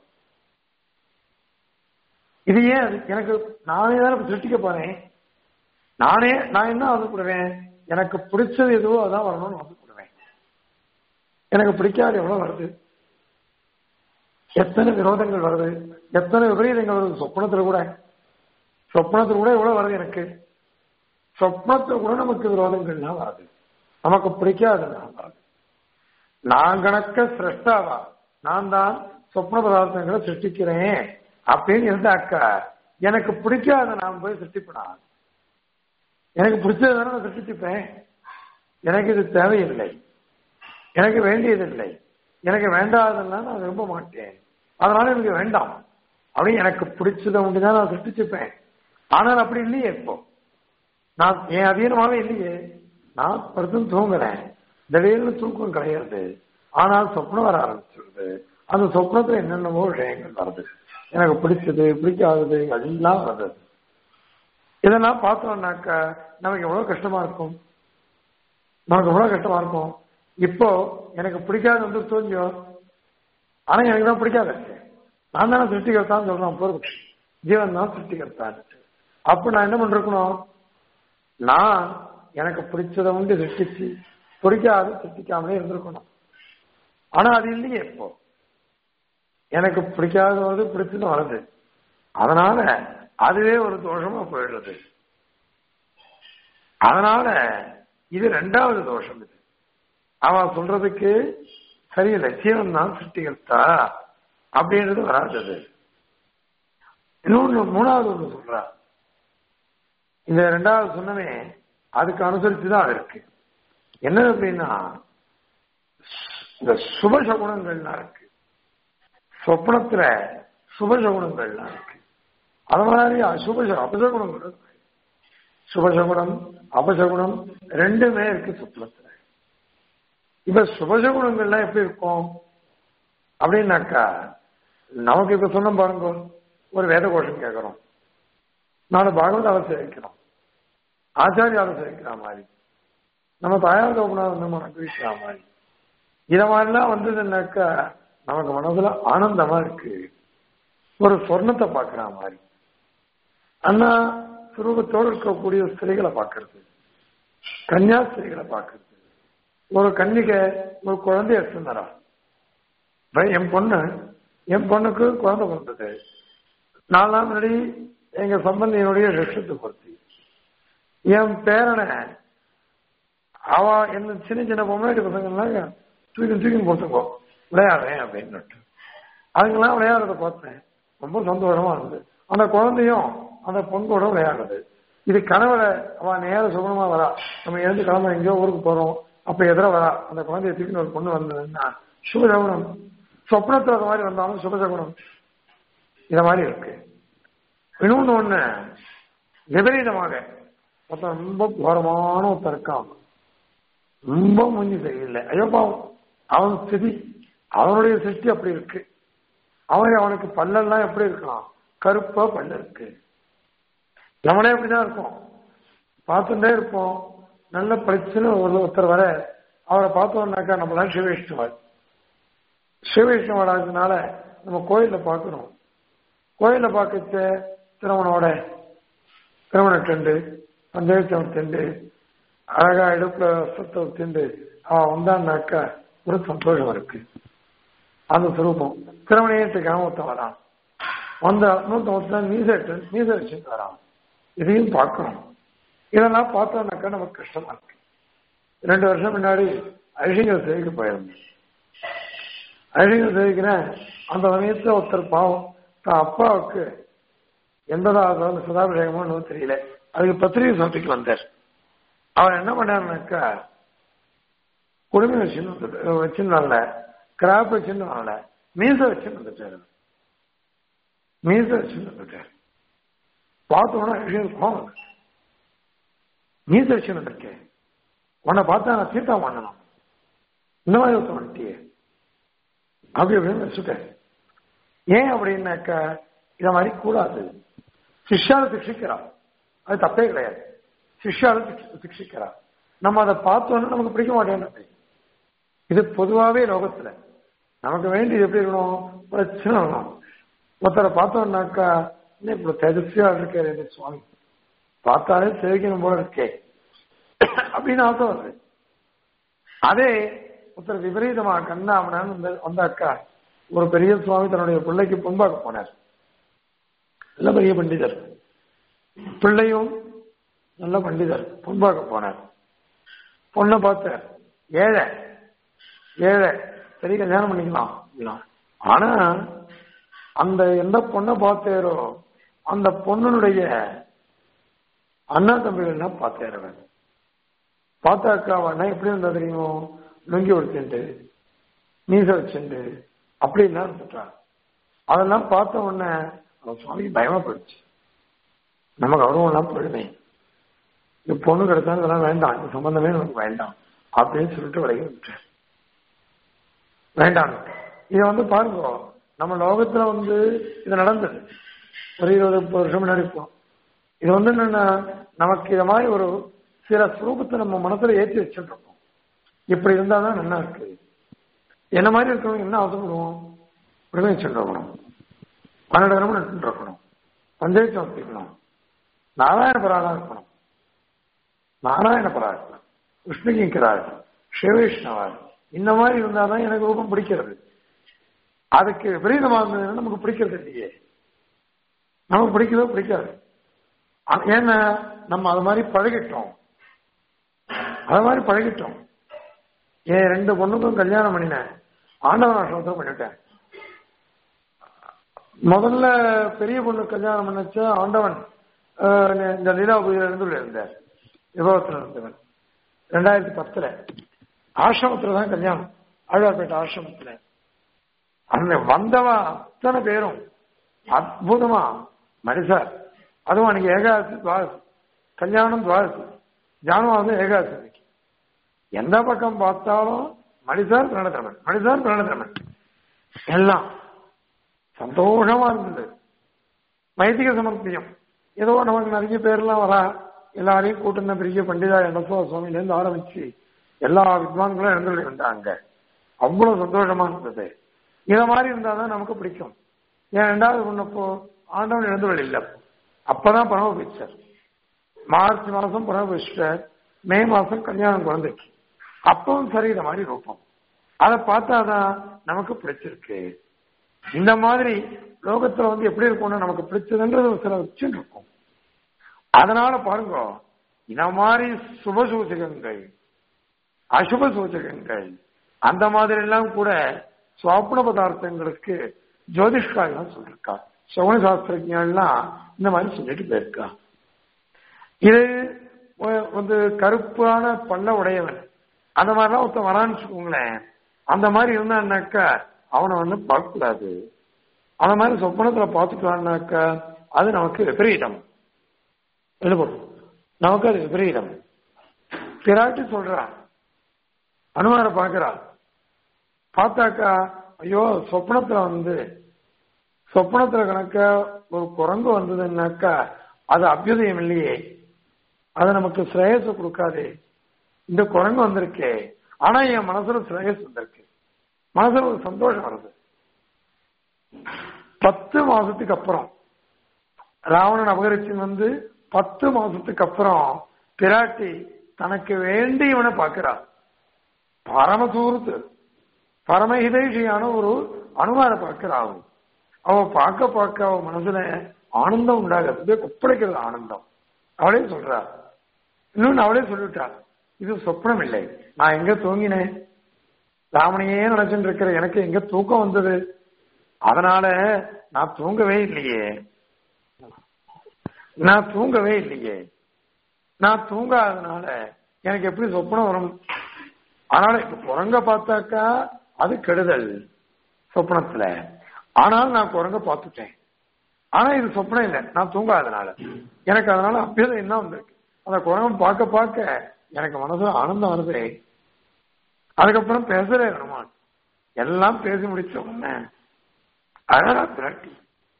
இது ஏன் அது எனக்கு நானே தானே சிருஷ்டிக்க போறேன் நானே நான் என்ன ஆசைப்படுவேன் எனக்கு பிடிச்சது எதுவோ அதான் வரணும்னு ஆசைப்படுவேன் எனக்கு பிடிக்காது எவ்வளவு வருது எத்தனை விரோதங்கள் வருது எத்தனை விபரீதங்கள் வருது சொப்னத்துல கூட சொப்னத்துல கூட எவ்வளவு வருது எனக்கு சொப்னத்துல கூட நமக்கு விரோதங்கள்லாம் வருது நமக்கு பிடிக்காதெல்லாம் வருது நான் கணக்க சிரஷ்டாவா நான் தான் சொப்ன பதார்த்தங்களை சிருஷ்டிக்கிறேன் அப்படின்னு இருந்தாக்கா எனக்கு பிடிக்காத நான் போய் சிருஷ்டிப்படா எனக்கு பிடிச்சது தானே நான் சிருஷ்டிப்பேன் எனக்கு இது தேவையில்லை எனக்கு வேண்டியதில்லை எனக்கு வேண்டாதெல்லாம் நான் விரும்ப மாட்டேன் அதனால எனக்கு வேண்டாம் அப்படின்னு எனக்கு பிடிச்சதை ஒன்றுதான் நான் சிருஷ்டிச்சுப்பேன் ஆனால் அப்படி இல்லையே இப்போ நான் என் அதீனமாக இல்லையே நான் படுத்து தூங்குறேன் திடீர்னு தூக்கம் கிடையாது ஆனால் சொப்னம் வர ஆரம்பிச்சிருது அந்த சொப்னத்துல என்னென்னமோ விஷயங்கள் வருது எனக்கு பிடிச்சது பிடிக்காதது எல்லாம் வருது இதெல்லாம் பார்த்தோம்னாக்க நமக்கு எவ்வளவு கஷ்டமா இருக்கும் நமக்கு எவ்வளவு கஷ்டமா இருக்கும் இப்போ எனக்கு பிடிக்காது வந்து தோஞ்சோ ஆனா எனக்கு தான் பிடிக்காது நான் தானே சிருஷ்டிகர்த்தான்னு சொல்றேன் பொறுப்பு ஜீவன் தான் சிருஷ்டிகர்த்தான் அப்ப நான் என்ன பண்றேன் நான் எனக்கு பிடிச்சதை உண்டு சிருஷ்டிச்சு பிடிக்காது சிருஷ்டிக்காமலே இருந்திருக்கணும் ஆனா அது இல்லையே இப்போ எனக்கு பிடிக்காத வருது பிடிச்சது வருது அதனால அதுவே ஒரு தோஷமா போயிடுறது அதனால இது ரெண்டாவது தோஷம் இது அவன் சொல்றதுக்கு சரியில்லை ஜீவன் தான் சிருஷ்டிகர்த்தா அப்படின்றது வராதது இன்னொன்னு மூணாவது ஒண்ணு சொல்றா இந்த ரெண்டாவது சொன்னவே அதுக்கு அனுசரிச்சுதான் அது இருக்கு என்ன அப்படின்னா இந்த சுபசகுணங்கள்லாம் இருக்கு சொப்னத்துல சுபசகுணங்கள்லாம் இருக்கு அது மாதிரி அசுப அபசகுணங்கள் இருக்கு சுபசகுணம் அபசகுணம் ரெண்டுமே இருக்கு சொப்னத்துல இப்ப சுபசகுணங்கள்லாம் எப்படி இருக்கும் அப்படின்னாக்கா நமக்கு இப்ப சொன்ன பாருங்க ஒரு வேத கோஷம் கேட்கிறோம் நாலு பாகவத அவசியம் ஆச்சாரிய அவசியிருக்கிற மாதிரி நம்ம தாயார் தோப்பனார் நம்ம அனுபவிக்கிற மாதிரி இத மாதிரிலாம் வந்ததுன்னாக்கா நமக்கு மனதுல ஆனந்தமா இருக்கு ஒரு சொர்ணத்தை பாக்குற மாதிரி அண்ணா சுரூபத்தோடு இருக்கக்கூடிய ஸ்திரீகளை பார்க்கறது கன்னியா ஸ்திரீகளை பார்க்கறது ஒரு கன்னிகை ஒரு குழந்தைய எடுத்துனாரா என் பொண்ணு என் பொண்ணுக்கு குழந்தை பிறந்தது நாலு நாள் முன்னாடி எங்க சம்பந்தியினுடைய லட்சத்தை பொறுத்தி என் பேரனை அவ என்ன சின்ன சின்ன பொம்மையாட்டி பசங்கள்லாம் தூக்கி தூக்கி போட்டுக்கோ விளையாடுறேன் அப்படின்னு அதுங்கெல்லாம் விளையாடுறத பார்த்தேன் ரொம்ப சந்தோஷமா இருந்தது அந்த குழந்தையும் அந்த பொண்ணோட விளையாடுறது இது கனவுல அவ நேர சுகமா வரா நம்ம எழுந்து கிளம்ப எங்கேயோ ஊருக்கு போறோம் அப்ப எதிர வரா அந்த குழந்தைய தூக்கின்னு ஒரு பொண்ணு வந்ததுன்னா சுபசகுணம் சொப்னத்துல அந்த மாதிரி வந்தாலும் சுபசகுணம் இத மாதிரி இருக்கு இன்னொன்னு ஒண்ணு விபரீதமாக ஒருத்தன் ரொம்ப கோரமான ஒருத்தன் இருக்கான் ரொம்ப முஞ்சி சரியில்லை ஐயோ பாவம் அவன் ஸ்திதி அவனுடைய சிருஷ்டி அப்படி இருக்கு அவன் அவனுக்கு பல்லெல்லாம் எப்படி இருக்கான் கருப்பா பல்லு இருக்கு நம்மளே அப்படிதான் இருப்போம் பார்த்துட்டே இருப்போம் நல்ல படிச்சுன்னு ஒரு ஒருத்தர் வர அவரை பார்த்தோம்னாக்கா நம்மளாம் சிவவிஷ்ணுவார் சிவவிஷ்ணுவாடாததுனால நம்ம கோயில பார்க்கணும் கோயில பார்க்கச்ச திருமணோட திருமண டெண்டு பஞ்சாயத்து டெண்டு அழகா இடுப்புல சுத்த திண்டு அவன் வந்தான்னாக்கா ஒரு சந்தோஷம் இருக்கு அந்த சுரூபம் திருமணியத்துக்காக ஒருத்தன் வரான் வந்த நூத்த ஒருத்தன் மீச மீச வச்சுட்டு வரான் இதையும் பார்க்கணும் இதெல்லாம் பார்த்தோம்னாக்கா நமக்கு கஷ்டமா இருக்கு ரெண்டு வருஷம் முன்னாடி ஐஷிங்கர் சேவைக்கு போயிருந்தேன் ஐஷிங்கர் சேவைக்கிறேன் அந்த சமயத்துல ஒருத்தர் பாவம் தான் அப்பாவுக்கு எண்பதாவது சதாபிஷேகமோ தெரியல அதுக்கு பத்திரிகை சமர்ப்பிக்கு வந்தார் அவர் என்ன பண்ணாருனாக்கா குடுமி வச்சுன்னு வச்சுருந்தால கிராப் வச்சுன்னு வரல மீச வச்சுன்னு வந்துட்டாரு மீச வச்சுன்னு வந்துட்டார் பார்த்தோன்னா விஷயம் கோவம் மீச வச்சுன்னு வந்திருக்கேன் உன்னை பார்த்தா நான் சீதா பண்ணணும் இந்த மாதிரி ஒருத்தன் வந்துட்டியே அப்படி அப்படின்னு வச்சுட்டேன் ஏன் அப்படின்னாக்கா இத மாதிரி கூடாது சிஷ்யால சிக்ஷிக்கிறா அது தப்பே கிடையாது சிஷ்யால சிக்ஷ- சிக்ஷிக்கிறா நம்ம அதை பார்த்தோன்னா நமக்கு பிடிக்க மாட்டேங்குது இது பொதுவாவே லோகத்துல நமக்கு வேண்டியது எப்படி இருக்கணும் பிரச்சனை வேணும் ஒருத்தரை பார்த்தோம்னாக்கா என்ன இப்ப தேஜஸ்வியா இருக்காரு இந்த சுவாமி பார்த்தாலே சேவிக்கணும் போல இருக்கே அப்படின்னு ஆசை வருது அதே ஒருத்தர் விபரீதமா கண்ணாமனான்னு வந்த- வந்தாக்கா ஒரு பெரிய சுவாமி தன்னுடைய பிள்ளைக்கு பொன்பாக்க போனார் நல்ல பெரிய பண்டிதர் பிள்ளையும் நல்ல பண்டிதர் பொன்பாக்க போனார் பொண்ணை பார்த்தார் ஏழை ஏழை சரி கல்யாணம் பண்ணிக்கலாம் அப்படின்னா. ஆனா அந்த எந்த பொண்ணை பார்த்தாரோ அந்த பொண்ணுடைய அண்ணா தம்பிகள்லாம் பார்த்தார் அவன் பார்த்தாக்கா அவன் எப்படி இருந்தா தெரியும் லுங்கி உடுத்துட்டு மீச வச்சுட்டு அப்படிலாம் இருந்துட்டான் அதெல்லாம் பார்த்த உடனே அவன் சுவாமிக்கு பயமா போயிடுச்சு நம்ம கௌரவம் எல்லாம் போயிடுமே இந்த பொண்ணு கிடைச்சாலும் இதெல்லாம் வேண்டாம் இந்த சம்பந்தமே நமக்கு வேண்டாம் அப்படின்னு சொல்லிட்டு விலகி விட்டார் வேண்டாம் இதை வந்து பாருங்க நம்ம லோகத்துல வந்து இது நடந்தது ஒரு இருபது முப்பது வருஷம் முன்னாடி இருக்கும் இது வந்து என்னன்னா நமக்கு இத மாதிரி ஒரு சில ஸ்வரூபத்தை நம்ம மனசுல ஏற்றி வச்சுட்டு இருக்கோம் இப்படி இருந்தாதான் நல்லா இருக்கு என்ன மாதிரி இருக்கணும் என்ன அவசரப்படுவோம் உடனே வச்சுட்டு இருக்கணும் பன்னெண்டு கிராமம் நட்டு இருக்கணும் பஞ்சாயத்து வச்சுக்கணும் நாராயண பராதா இருக்கணும் நாராயண பராதா விஷ்ணுகிங்கராஜ் சிவவிஷ்ணவர் இந்த மாதிரி இருந்தாதான் எனக்கு ரூபம் பிடிக்கிறது அதுக்கு விபரீதமா இருந்ததுன்னா நமக்கு பிடிக்கிறது இல்லையே நமக்கு பிடிக்கவே பிடிக்காது அ- ஏன்னா நம்ம அது மாதிரி பழகிட்டோம் அது மாதிரி பழகிட்டோம் என் ரெண்டு பொண்ணுக்கும் கல்யாணம் பண்ணினேன் ஆண்டவன் ஆசிரமத்தில் பண்ணிட்டேன் முதல்ல பெரிய பொண்ணு கல்யாணம் பண்ணச்ச ஆண்டவன் அஹ், இந்த லீலாபுரியில் இருந்து இருந்தார் விபவத்தில் இருந்தவன் ரெண்டாயிரத்தி பத்துல ஆசிரமத்துல தான் கல்யாணம் ஆழ்வார்பேட்டை ஆசிரமத்துல அந்த வந்தவா அத்தனை பேரும் அற்புதமா மனுஷார் அதுவும் அன்னைக்கு ஏகாதசி துவாதசி கல்யாணம் துவாதசி ஜானுவாவது ஏகாதசி அன்னைக்கு. எந்த பக்கம் பார்த்தாலும் மணிசார் பிரணதரமன் மணிசார் பிரணதரமன் எல்லாம் சந்தோஷமா இருந்தது வைதிக சமர்ப்பியம் ஏதோ நமக்கு நிறைய பேர்லாம் வரா எல்லாரையும் கூட்டின பெரிய பண்டிதா எண்ணசோ சுவாமியிலேருந்து ஆரம்பிச்சு எல்லா வித்வான்களும் எழுந்து இருந்தாங்க அவ்வளவு சந்தோஷமா இருந்தது இத மாதிரி இருந்தாதான் நமக்கு பிடிக்கும் ஏன் ரெண்டாவது பொண்ணப்போ ஆண்டவன் எழுந்துள்ள இல்லை அப்பதான் பரம பிக்சர் மார்ச் மாசம் பரம பிக்சர் மே மாசம் கல்யாணம் குழந்தைக்கு அப்பவும் சரி இந்த மாதிரி ரூபம் அதை பார்த்தாதான் நமக்கு பிடிச்சிருக்கு இந்த மாதிரி லோகத்துல வந்து எப்படி இருக்கும்னா நமக்கு பிடிச்சதுன்றது ஒரு சில வச்சுட்டு இருக்கும் அதனால பாருங்க இந்த மாதிரி சுப சூச்சகங்கள் அசுப சூச்சகங்கள் அந்த மாதிரி எல்லாம் கூட சுவாப்பன பதார்த்தங்களுக்கு ஜோதிஷ்காலாம் சொல்லிருக்கா சகுன சாஸ்திரஜெல்லாம் இந்த மாதிரி சொல்லிட்டு போயிருக்கா இது ஒ- வந்து கருப்பான பல்ல உடையவன் அந்த மாதிரிலாம் ஒருத்தன் வரான்னு வச்சுக்கோங்களேன் அந்த மாதிரி இருந்தான்னாக்கா அவனை வந்து பார்க்கக்கூடாது அந்த மாதிரி சொப்பனத்துல பார்த்துக்கலான்னாக்கா அது நமக்கு விபரீதம் எழுபடும் நமக்கு அது விபரீதம் பிராட்டி சொல்றான் அனுமாரை பார்க்கிறா பார்த்தாக்கா ஐயோ சொப்னத்துல வந்து சொப்னத்துல கணக்க ஒரு குரங்கு வந்ததுன்னாக்கா அது அபியுதயம் இல்லையே அது நமக்கு ஸ்ரேயஸ கொடுக்காது இந்த குரங்கு வந்திருக்கே ஆனா என் மனசுல ஸ்ரேயஸ் வந்திருக்கு மனசுல ஒரு சந்தோஷம் வருது பத்து மாசத்துக்கு அப்புறம் ராவணன் அபகரிச்சின் வந்து பத்து மாசத்துக்கு அப்புறம் பிராட்டி தனக்கு வேண்டியவனை பார்க்கிறா பரமசூரத்து பரமஹிதைஷியான ஒரு அனுமாரை பார்க்கிறா அவ அவ பார்க்க பார்க்க அவ மனசுல ஆனந்தம் உண்டாகிறது ஒப்படைக்கிறது ஆனந்தம் அவளே சொல்றா இன்னொன்னு அவளே சொல்லிவிட்டா இது சொப்னம் இல்லை நான் எங்க தூங்கினேன் ராமனையே நினைச்சுட்டு இருக்கிற எனக்கு எங்க தூக்கம் வந்தது அதனால நான் தூங்கவே இல்லையே நான் தூங்கவே இல்லையே நான் தூங்காதனால எனக்கு எப்படி சொப்பனம் வரும் அதனால இப்ப குரங்க பார்த்தாக்கா அது கெடுதல் சொப்பனத்துல ஆனால் நான் குரங்க பார்த்துட்டேன் ஆனா இது சொப்பனம் இல்லை நான் தூங்காதனால எனக்கு அதனால அபியதம் என்ன வந்திருக்கு அந்த குரங்கம் பார்க்க பார்க்க எனக்கு மனசுல ஆனந்தம் வருது அதுக்கப்புறம் பேசுறே ஹனுமான் எல்லாம் பேசி முடிச்ச உடனே அழகா பிராட்டி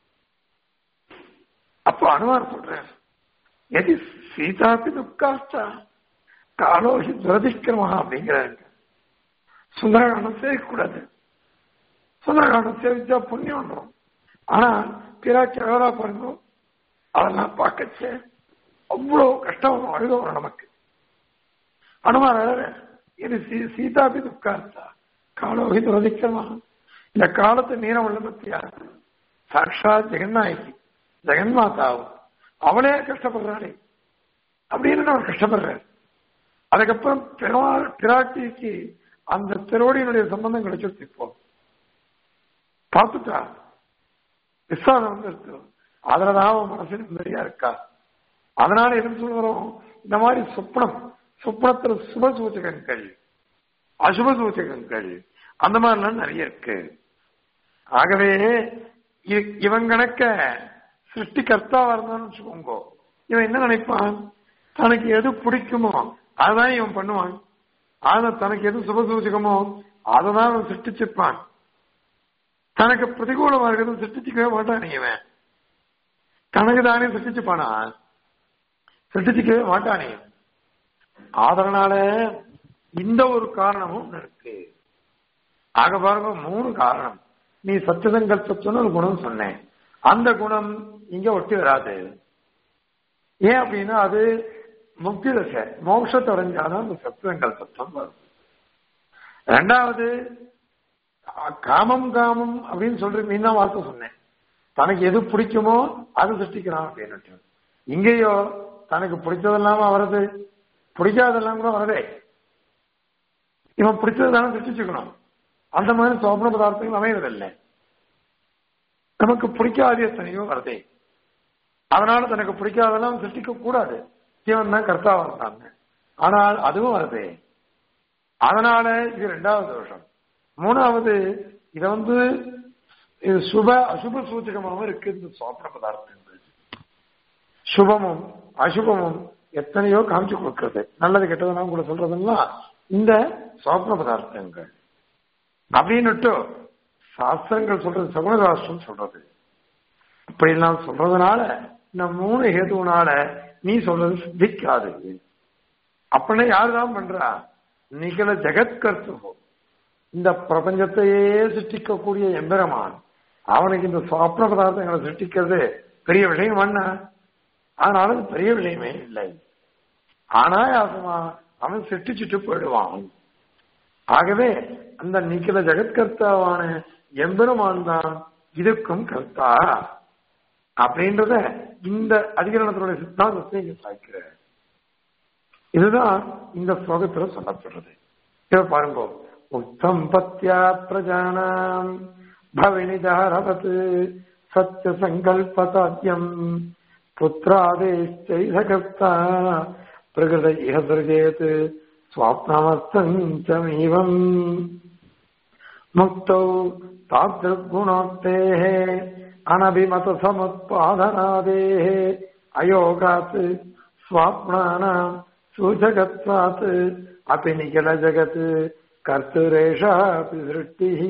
அப்போ அனுமான் சொல்றேன் எது சீதாபி துக்காஷ்டா காலோஷி துரதிஷ்கிரமா அப்படிங்கிறாரு சுந்தரகாண்டம் சேவிக்கக்கூடாது சுந்தரகாண்டம் சேவிச்சா புண்ணியம் வந்துடும் ஆனா பிராட்சி அழகா பாருங்க அதெல்லாம் பார்க்கச்சே அவ்வளவு கஷ்டம் வரும், அழுக வரும் நமக்கு அனுமார் அழக இது சீ- சீதாபி துக்கார்த்தா காலோகி துரதிக்கமா இந்த காலத்து நீரம் உள்ள பத்தியா சாட்சாத் ஜெகநாயகி ஜெகன்மாதாவும் அவளே கஷ்டப்படுறாளே அப்படின்னு அவர் கஷ்டப்படுறாரு அதுக்கப்புறம் பெருமாள் பிராட்டிக்கு அந்த திருவடியினுடைய சம்பந்தம் கிடைச்சிருச்சு இப்போ பார்த்துட்டா விஸ்வாசம் வந்துருச்சு அதுலதான் அவன் மனசு நிம்மதியா இருக்கா அதனால என்ன சொல்றோம் இந்த மாதிரி சொப்னம் சொப்னத்துல சுப சூச்சகங்கள் அசுப சூச்சகங்கள் அந்த மாதிரிலாம் நிறைய இருக்கு ஆகவே இ- இவன் கணக்க சிருஷ்டி கர்த்தாவா இருந்தான்னு வச்சுக்கோங்க இவன் என்ன நினைப்பான் தனக்கு எது பிடிக்குமோ அதுதான் இவன் பண்ணுவான் ஆனா தனக்கு எது சுபசூச்சகமோ அதை தான் அவன் சிருஷ்டிச்சிருப்பான் தனக்கு பிரதிகூலமா இருக்கிறது சிருஷ்டிச்சுக்கவே மாட்டான் இவன் தனக்கு தானே சிருஷ்டிச்சுப்பானா சிருஷ்டிச்சுக்கவே மாட்டானே அதனால இந்த ஒரு காரணமும் இருக்கு ஆக பாருங்க மூணு காரணம் நீ சத்தியசங்கல்பத்துன்னு ஒரு குணம் சொன்னேன் அந்த குணம் இங்க ஒட்டி வராது ஏன் அப்படின்னா அது முக்தி தசை மோட்சத்தை அடைஞ்சாதான் அந்த சத்தியசங்கல்பத்தம் வரும் ரெண்டாவது அ- காமம் காமம் அப்படின்னு சொல்ற நீ தான் வார்த்தை சொன்னேன் தனக்கு எது பிடிக்குமோ அது சிருஷ்டிக்கிறான் அப்படின்னு இங்கேயோ தனக்கு பிடிச்சதெல்லாம் வருது பிடிக்காதெல்லாம் கூட வருதே இவன் பிடிச்சது தானே சிருஷ்டிச்சுக்கணும் அந்த மாதிரி சோபன பதார்த்தங்கள் அமைவதில்லை நமக்கு பிடிக்காத எத்தனையோ வருதே அதனால தனக்கு பிடிக்காதெல்லாம் சிருஷ்டிக்க கூடாது இவன் தான் கர்த்தாவா இருந்தாங்க ஆனால் அதுவும் வருதே அதனால இது ரெண்டாவது தோஷம் மூணாவது இத வந்து இது சுப அசுப சூச்சகமாகவும் இருக்கு இந்த சோப்பன பதார்த்தங்கள் சுபமும் அசுபமும் எத்தனையோ காமிச்சு கொடுக்கிறது நல்லது கெட்டதெல்லாம் கூட சொல்றதெல்லாம் இந்த சோப்பன பதார்த்தங்கள் அப்படின்னுட்டு சாஸ்திரங்கள் சொல்றது சகுனசாஸ்திரம் சொல்றது இப்படி எல்லாம் சொல்றதுனால இந்த மூணு ஹேதுனால நீ சொல்றது சித்திக்காது அப்படின்னா யாருதான் பண்றா நிகழ ஜெகத்கர்த்து இந்த பிரபஞ்சத்தையே சிருஷ்டிக்கக்கூடிய எம்பெருமான் அவனுக்கு இந்த சொப்ன பதார்த்தங்களை சிருஷ்டிக்கிறது பெரிய விஷயம் என்ன ஆனாலும் அது பெரிய விஷயமே இல்லை ஆனாயாசமா அவன் சிருஷ்டிச்சுட்டு போயிடுவான் ஆகவே அந்த நிக்கில ஜெகத்கர்த்தாவான எம்பெருமான் தான் இதுக்கும் கர்த்தா அப்படின்றத இந்த அதிகரணத்தினுடைய சித்தாந்தத்தை இங்க சாய்க்கிற இதுதான் இந்த ஸ்லோகத்துல சொல்லப்படுறது இதை பாருங்க உத்தம் பத்யா பிரஜானாம் பவினிதாரவத் சத்திய சங்கல்பதாத்யம் புத்திராதேஷ்டைதகர்த்தா பிரகிருத இஹ சிருஜேத் स्वाप्नमस्तञ्चमीवम् मुक्तौ तादृग्गुणोक्तेः अनभिमतसमुत्पादनादेः अयोगात् स्वाप्नानाम् सूचकत्वात् अपि निखिलजगत् कर्तुरेषापि सृष्टिः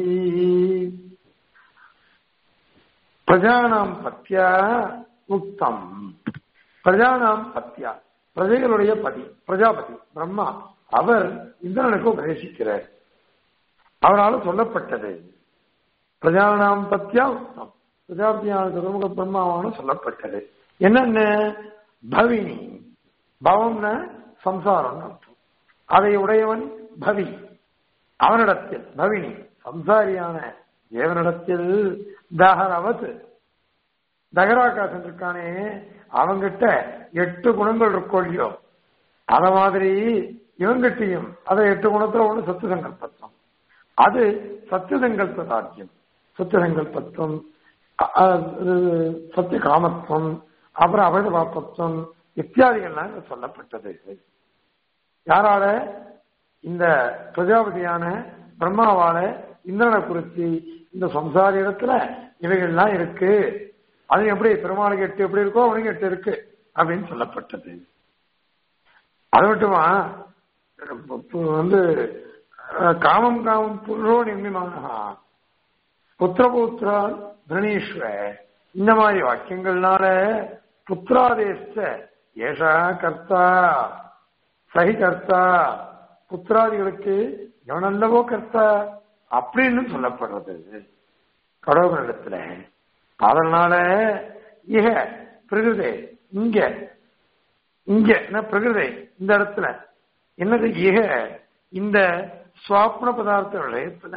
பிரஜானாம் பத்தியா முக்தம் பிரஜானாம் பத்தியா பிரஜைகளுடைய பதி பிரஜாபதி பிரம்மா அவர் இந்திரனுக்கு உபதேசிக்கிறார் அவரால் சொல்லப்பட்டது பிரஜானாம் பத்தியா உத்தம் பிரஜாபதியான திருமுக பிரம்மாவான சொல்லப்பட்டது என்னென்ன பவினி பவம்னா சம்சாரம் அர்த்தம் அதை உடையவன் பவி அவனிடத்தில் பவினி சம்சாரியான தேவனிடத்தில் தகரவத் தகராகாசன் இருக்கானே அவங்கிட்ட எட்டு குணங்கள் இருக்கும் இல்லையோ அத மாதிரி இவங்கிட்டையும் அதை எட்டு குணத்துல ஒண்ணு சத்து சங்கல்பத்துவம் அது சத்திய சங்கல்ப ராஜ்யம் சத்திய சங்கல்பத்துவம் அ- அ- சத்திய காமத்துவம் அப்புறம் அபேத பாப்பத்துவம் இத்தியாதிகள்லாம் இங்க சொல்லப்பட்டது யாரால இந்த பிரஜாபதியான பிரம்மாவால இந்திரனை குறித்து இந்த சம்சார இடத்துல இவைகள்லாம் இருக்கு அது எப்படி பெருமாளுக்கு எட்டு எப்படி இருக்கோ அவனுக்கு எட்டு இருக்கு அப்படின்னு சொல்லப்பட்டது அது மட்டுமா வந்து அஹ், காமம் காமம் புருஷோ நிர்மிமானஹா புத்திரபுத்திரான் பிரணீஸ்வ இந்த மாதிரி வாக்கியங்கள்னால புத்திராதேச ஏஷா கர்த்தா சகி கர்த்தா புத்திராதிகளுக்கு எவனல்லவோ கர்த்தா அப்படின்னு சொல்லப்படுறது கடவுளிடத்துல அதனால இக பிரகிருதே இங்க இங்க என்ன பிரகிருதே இந்த இடத்துல என்னது இக இந்த சுவாப்ன பதார்த்த விடயத்துல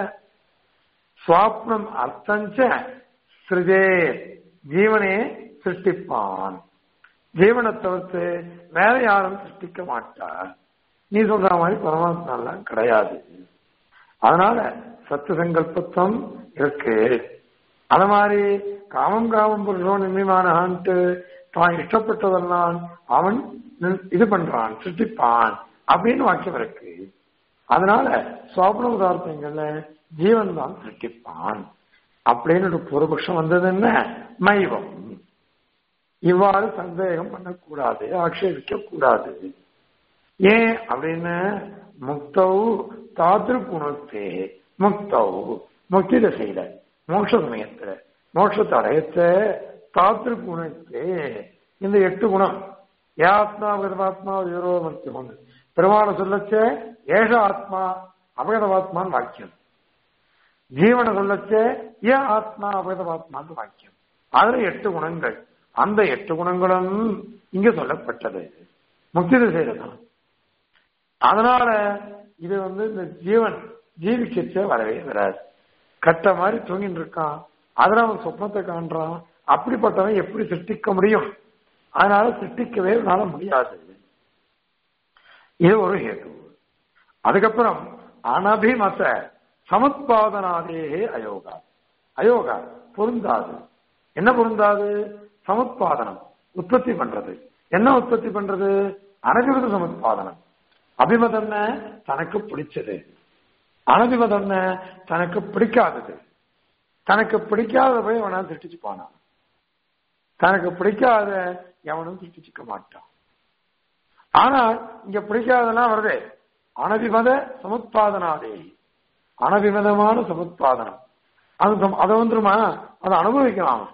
சுவாப்னம் அர்த்தஞ்ச சிருஜே ஜீவனே சிருஷ்டிப்பான் ஜீவனை தவிர்த்து வேற யாரும் சிருஷ்டிக்க மாட்டார் நீ சொல்ற மாதிரி பரமாத்மாலாம் கிடையாது அதனால சத்து சங்கல்பத்துவம் இருக்கு அது மாதிரி காமம் காமம் புருஷோ நிர்மிமானஹான்ட்டு தான் இஷ்டப்பட்டதெல்லாம் அவன் நி- இது பண்றான் சிருஷ்டிப்பான் அப்படின்னு வாக்கியம் இருக்கு அதனால சுவாபன உதாரணங்கள்ல ஜீவன் தான் சிருஷ்டிப்பான் அப்படின்னு ஒரு பூர்வபக்ஷம் வந்தது என்ன மைவம் இவ்வாறு சந்தேகம் பண்ணக்கூடாது ஆட்சேபிக்க கூடாது ஏன் அப்படின்னு முக்தௌ தாத்திரு குணத்தே முக்தௌ முக்தி தசையில மோட்ச சமயத்துல மோட்சத்தை அடையத்த தாத்திரு குணத்தே இந்த எட்டு குணம் ஏ ஆத்மா அபகதமாத்மா விவரோ மருத்துவம் பெருமாளை சொல்லச்ச ஏஷ ஆத்மா அபகதமாத்மான்னு வாக்கியம் ஜீவனை சொல்லச்ச ஏ ஆத்மா அபகதமாத்மான்னு வாக்கியம் அதுல எட்டு குணங்கள் அந்த எட்டு குணங்களும் இங்க சொல்லப்பட்டது முக்தி திசையில தான் அதனால இது வந்து இந்த ஜீவன் ஜீவிக்கச்சே வரவே வராது கட்ட மாதிரி தூங்கிட்டு இருக்கான் அதுல அவன் சொப்னத்தை காண்றான் அப்படிப்பட்டவன் எப்படி சிருஷ்டிக்க முடியும் அதனால சிருஷ்டிக்கவே அவனால முடியாது இது ஒரு ஹேது அதுக்கப்புறம் அனபிமத சமுத்பாதனாதேகே அயோகா அயோகா பொருந்தாது என்ன பொருந்தாது சமுத்பாதனம் உற்பத்தி பண்றது என்ன உற்பத்தி பண்றது அனபிமத சமுத்பாதனம் அபிமதம்ன தனக்கு பிடிச்சது அனபிமதம்ன தனக்கு பிடிக்காதது தனக்கு பிடிக்காத போய் அவனா திட்டிச்சு போனான் தனக்கு பிடிக்காத எவனும் திட்டிச்சுக்க மாட்டான் ஆனா இங்க பிடிக்காதெல்லாம் வருது அனபிமத சமுத்பாதனாதே அனபிமதமான சமுத்பாதனம் அது சம்- அதை வந்துருமா அதை அனுபவிக்கலாம்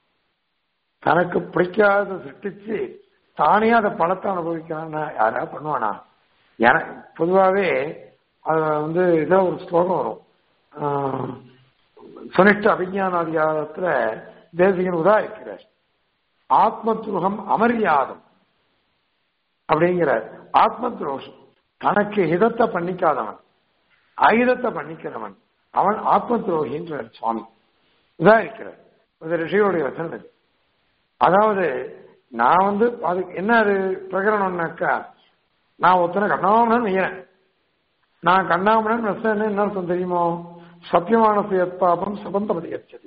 தனக்கு பிடிக்காத சிருஷ்டிச்சு தானே அதை பழத்தை அனுபவிக்கிறான்னு யாரா பண்ணுவானா எனக்கு பொதுவாகவே அது வந்து இதோ ஒரு ஸ்லோகம் வரும் ஆஹ், சுனிஷ்ட அபிஞானாதிகாரத்துல தேசிகன் உதாரிக்கிறார் ஆத்ம துரோகம் அமரியாதம் அப்படிங்கிறார் ஆத்ம துரோகம் தனக்கு ஹிதத்தை பண்ணிக்காதவன் அகிதத்தை பண்ணிக்கிறவன் அவன் ஆத்ம துரோகின்றார் சுவாமி உதாரிக்கிறார் இது ரிஷியோடைய வசனம் இது அதாவது நான் வந்து அது என்ன அது பிரகரணம்னாக்கா நான் ஒருத்தனை கண்ணாமணன் வைக்கிறேன் நான் கண்ணாமணன் ரசம் என்ன அர்த்தம் தெரியுமோ சத்தியமான சுயப்பாபம் சுபந்தபதி கச்சதி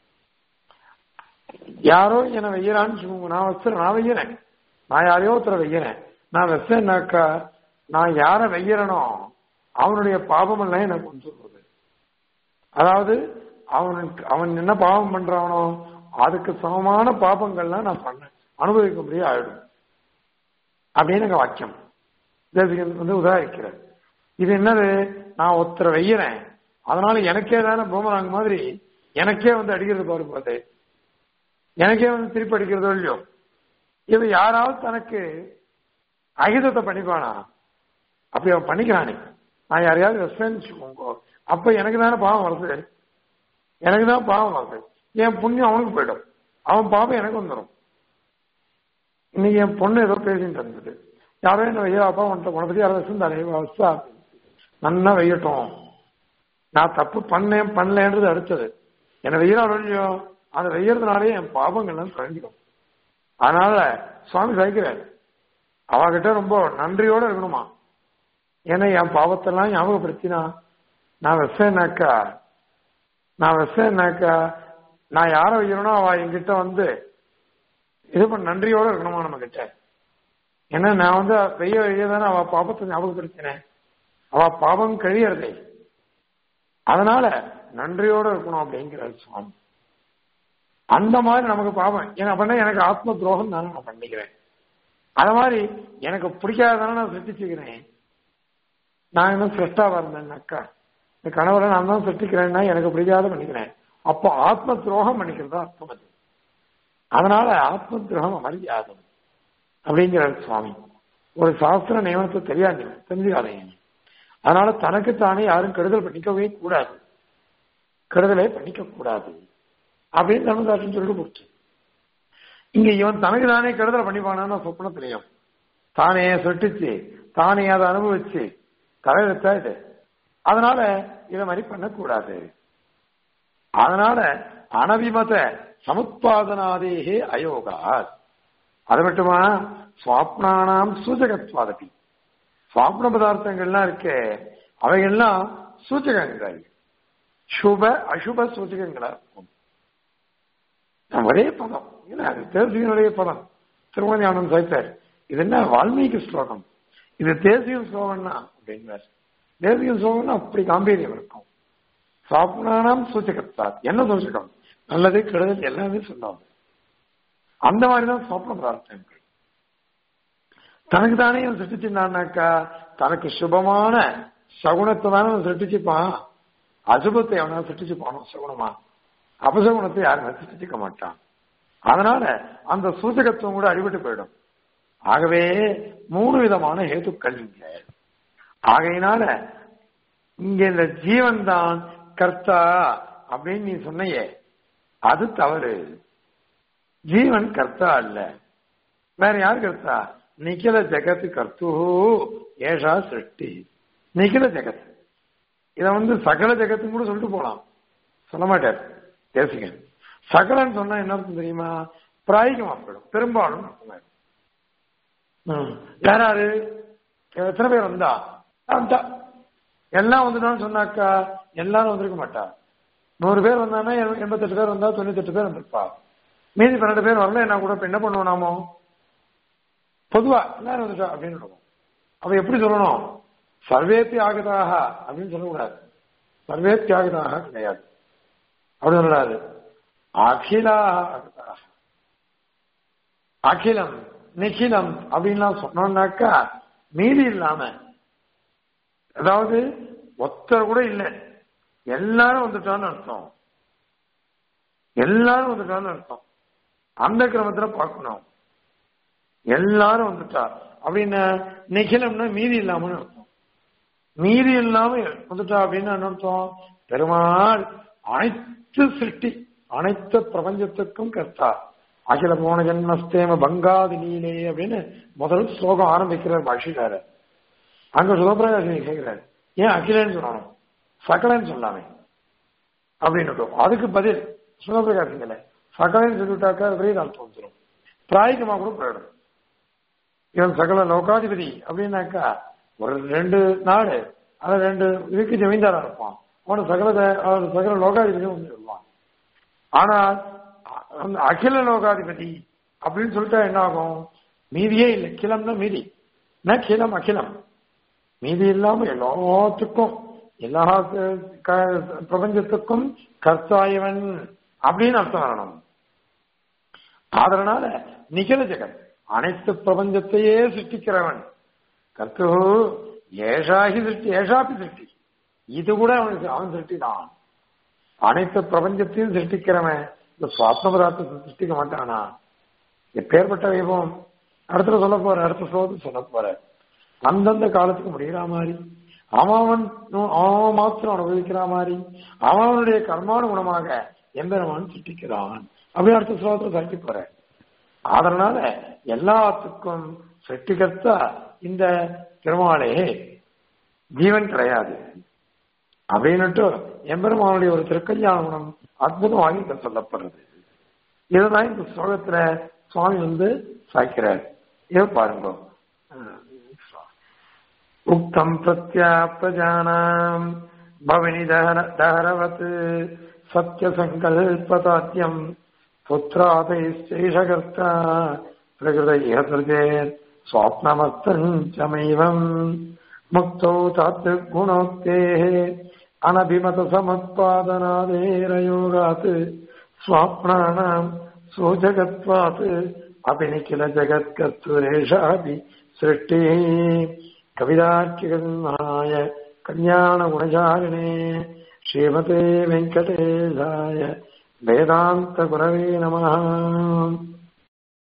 யாரோ என்னை வையறான்னு சொல்லுங்க நான் வச்சு நான் வைக்கிறேன் நான் யாரையோ ஒருத்தரை வைக்கிறேன் நான் வச்சேன்னாக்கா நான் யாரை வைக்கிறனோ அவனுடைய பாபம் எல்லாம் எனக்கு வந்து சொல்றது அதாவது அவனுக்கு அவன் என்ன பாவம் பண்றானோ அதுக்கு சமமான பாபங்கள்லாம் நான் பண்ண அனுபவிக்க முடியாது ஆயிடும் அப்படின்னு எங்க வாக்கியம் தேசிகன் வந்து உதாரிக்கிறார் இது என்னது நான் ஒருத்தரை வைக்கிறேன் அதனால எனக்கே தானே பூமராங்க மாதிரி எனக்கே வந்து அடிக்கிறது பாரு போதே எனக்கே வந்து திருப்பி அடிக்கிறதோ இல்லையோ இது யாராவது தனக்கு அகிதத்தை பண்ணிப்பானா அப்படி அவன் பண்ணிக்கிறானே நான் யாரையாவது ரெஸ்பான்ஸ் அப்ப எனக்கு தானே பாவம் வருது எனக்கு தான் பாவம் வருது என் புண்ணியம் அவனுக்கு போயிடும் அவன் பாவம் எனக்கு வந்துடும் இன்னைக்கு என் பொண்ணு ஏதோ பேசிட்டு இருந்தது யாரோ என்ன வையா அப்பா உன்ட்ட உன பத்தி யாரோ வச்சிருந்தாரு வசா நன்னா வையட்டும் நான் தப்பு பண்ணேன் பண்ணலன்றது அடுத்தது என்னை வெயிலால் இல்லையோ அதை வெய்யறதுனாலே என் பாவங்கள்லாம் குறைஞ்சிடும் அதனால சுவாமி சகிக்கிறார் அவகிட்ட ரொம்ப நன்றியோட இருக்கணுமா ஏன்னா என் பாவத்தெல்லாம் ஞாபகப்படுத்தினா நான் வெசேனாக்கா நான் வெசேனாக்கா நான் யாரை வைக்கிறனோ அவ என்கிட்ட வந்து இது பண்ண நன்றியோட இருக்கணுமா நம்ம கிட்ட ஏன்னா நான் வந்து வெய்ய வெய்ய தானே அவ பாபத்தை ஞாபகப்படுத்தினேன் அவ பாவம் கழியறதே அதனால நன்றியோட இருக்கணும் அப்படிங்கிறார் சுவாமி அந்த மாதிரி நமக்கு பாவம் ஏன்னா பண்ண எனக்கு ஆத்ம துரோகம் தானே நான் பண்ணிக்கிறேன் அது மாதிரி எனக்கு பிடிக்காததானே நான் சிருஷ்டிச்சுக்கிறேன் நான் என்ன சிரஷ்டாவா இருந்தேன்னாக்கா இந்த கணவரை நான் தான் சிருஷ்டிக்கிறேன்னா எனக்கு பிடிக்காத பண்ணிக்கிறேன் அப்போ ஆத்ம துரோகம் பண்ணிக்கிறதா அர்த்தம் அது அதனால ஆத்ம துரோகம் அமரியாதம் அப்படிங்கிறார் சுவாமி ஒரு சாஸ்திர நியமனத்தை தெரியாது தெரிஞ்சுக்காதீங்க அதனால தனக்குத்தானே யாரும் கெடுதல் பண்ணிக்கவே கூடாது கெடுதலே பண்ணிக்க கூடாது அப்படின்னு தர்மதாசன் சொல்லிட்டு போச்சு இங்க இவன் தனக்கு தானே கெடுதல் பண்ணிப்பானான்னு சொப்னத்திலையும் தானே சொட்டிச்சு தானே அதை அனுபவிச்சு தலையெழுத்தா இது அதனால இதை மாதிரி பண்ணக்கூடாது அதனால அனவிமத சமுத்பாதனாதேகே அயோகா அது மட்டுமா சுவாப்னானாம் சூச்சகத்வாதபி சுவாப்ன பதார்த்தங்கள்லாம் இருக்கே அவைகள்லாம் சூச்சகங்கள் சுப அசுப சூச்சகங்களா இருக்கும் ஒரே பதம் ஏன்னா அது தேசியனுடைய பதம் திருமணியானந்த் சாய்ப்பார் இது என்ன வால்மீகி ஸ்லோகம் இது தேசிய ஸ்லோகம்னா அப்படின்னார் தேசிய ஸ்லோகம்னா அப்படி காம்பீரியம் இருக்கும் சாப்னானாம் சூச்சகத்தா என்ன சூச்சகம் நல்லது கெடுதல் எல்லாமே சொன்னாங்க அந்த மாதிரிதான் சொப்ன பிரார்த்தனைகள் தனக்கு தானே இவன் சிருஷ்டிச்சிருந்தான்னாக்கா தனக்கு சுபமான சகுனத்தை தானே அவன் சிருஷ்டிச்சுப்பான் அசுபத்தை அவனா சிருஷ்டிச்சுப்பானோ சகுனமா அபசகுணத்தை யாருமே சிருஷ்டிக்க மாட்டான் அதனால அந்த சூச்சகத்துவம் கூட அடிபட்டு போயிடும் ஆகவே மூணு விதமான ஹேத்துக்கள் இங்க ஆகையினால இங்க இந்த ஜீவன் தான் கர்த்தா அப்படின்னு நீ சொன்னையே அது தவறு ஜீவன் கர்த்தா அல்ல வேற யார் கர்த்தா நிக்கில ஜெகத் கர்த்து ஏஷா சிருஷ்டி நிக்கில ஜெகத் இத வந்து சகல ஜெகத்தும் கூட சொல்லிட்டு போலாம் சொல்ல மாட்டார் தேசிகன் சகலன்னு சொன்னா என்ன அர்த்தம் தெரியுமா பிராயிகமா போயிடும் பெரும்பாலும் அர்த்தமாயிடும் யாராரு எத்தனை பேர் வந்தா வந்தா எல்லாம் வந்துட்டான்னு சொன்னாக்கா எல்லாரும் வந்திருக்க மாட்டா நூறு பேர் வந்தானா எண்பத்தெட்டு பேர் வந்தா தொண்ணூத்தெட்டு பேர் வந்திருப்பா மீதி பன்னெண்டு பேர் வரல என்ன கூட இப்ப என்ன பண்ணுவோம் நாமோ பொதுவா எல்லாரும் வந்துட்டா அப்படின்னு சொல்லுவோம் அப்ப எப்படி சொல்லணும் சர்வேத்தி ஆகதாக அப்படின்னு சொல்லக்கூடாது சர்வேத்தி ஆகதாக கிடையாது அப்படி சொல்லக்கூடாது அகிலா ஆகதாக அகிலம் நிகிலம் அப்படின்லாம் சொன்னோம்னாக்கா மீதி இல்லாம அதாவது ஒத்தர் கூட இல்லை எல்லாரும் வந்துட்டான்னு அர்த்தம் எல்லாரும் வந்துட்டான்னு அர்த்தம் அந்த கிரமத்துல பார்க்கணும் எல்லாரும் வந்துட்டா அப்படின்னு நிகிலம்னா மீதி இல்லாமன்னு அர்த்தம் மீதி இல்லாம வந்துட்டா அப்படின்னு என்ன அர்த்தம் பெருமாள் அனைத்து சிருஷ்டி அனைத்து பிரபஞ்சத்துக்கும் கர்த்தா அகில போன ஜென்மஸ்தேம பங்காதி நீலே அப்படின்னு முதல் ஸ்லோகம் ஆரம்பிக்கிறார் பாஷிக்கார அங்க சுதபிரகாசி கேட்கிறார் ஏன் அகிலன்னு சொல்லணும் சகலன்னு சொல்லாமே அப்படின்னு அதுக்கு பதில் சுதபிரகாசிங்கள சகலன்னு சொல்லிவிட்டாக்கா விரைவில் அர்த்தம் வந்துடும் பிராயகமா கூட போயிடும் இவன் சகல லோகாதிபதி அப்படின்னாக்கா ஒரு ரெண்டு நாடு அது ரெண்டு இதுக்கு ஜமீன்தாரா இருப்பான் அவன் சகல சகல லோகாதிபதி வந்து சொல்லுவான் ஆனால் அந்த அகில லோகாதிபதி அப்படின்னு சொல்லிட்டா என்ன ஆகும் மீதியே இல்லை கிளம்னா மீதி ந கிளம் அகிலம் மீதி இல்லாம எல்லாத்துக்கும் எல்லா பிரபஞ்சத்துக்கும் கர்த்தாயவன் அப்படின்னு அர்த்தம் வரணும் அதனால நிகழ ஜெகன் அனைத்து பிரபஞ்சத்தையே சிருஷ்டிக்கிறவன் கர்த்து ஏஷாகி சிருஷ்டி ஏஷாப்பி சிருஷ்டி இது கூட அவனுக்கு அவன் சிருஷ்டி தான் அனைத்து பிரபஞ்சத்தையும் சிருஷ்டிக்கிறவன் இந்த சுவாத்ம பதார்த்தத்தை சிருஷ்டிக்க மாட்டானா எப்பேற்பட்ட வைபவம் அடுத்த சொல்ல போற அடுத்த ஸ்லோகத்துக்கு சொல்ல போற அந்தந்த காலத்துக்கு முடிகிற மாதிரி அவன் அவன் மாத்திரம் அனுபவிக்கிற மாதிரி அவனுடைய கர்மானுகுணமாக எம்பெருமான் சிருஷ்டிக்கிறான் அப்படின்னு அடுத்த ஸ்லோகத்தில் சாய்க்க போற அதனால எல்லாத்துக்கும் சிருஷ்டிகர்த்தா இந்த திருமாலே ஜீவன் கிடையாது அப்படின்னுட்டு எம்பெருமானுடைய ஒரு திருக்கல்யாண குணம் அற்புதமாக இங்க சொல்லப்படுறது இதுதான் இந்த ஸ்லோகத்துல சுவாமி வந்து சாய்க்கிறார் இதை பாருங்க உக்தம் பிரத்யாப்தஜானாம் பவனி தஹரவத் சத்திய சங்கல்பதாத்தியம் புத்திராதைஷகர்த்தா பிரகிருதைய திருஜேத் स्वाप्नमस्तञ्चमैवम् मुक्तौ तात्विकगुणोक्तेः अनभिमतसमुत्पादनादेरयोगात् स्वाप्नानाम् सोजगत्वात् अपि निखिल जगत्कर्तुरेषापि सृष्टिः கவிதாச்சிகன்மாய கல்யாண குணசாலினே ஸ்ரீமதே வெங்கடேசாய வேதாந்த குரவே நம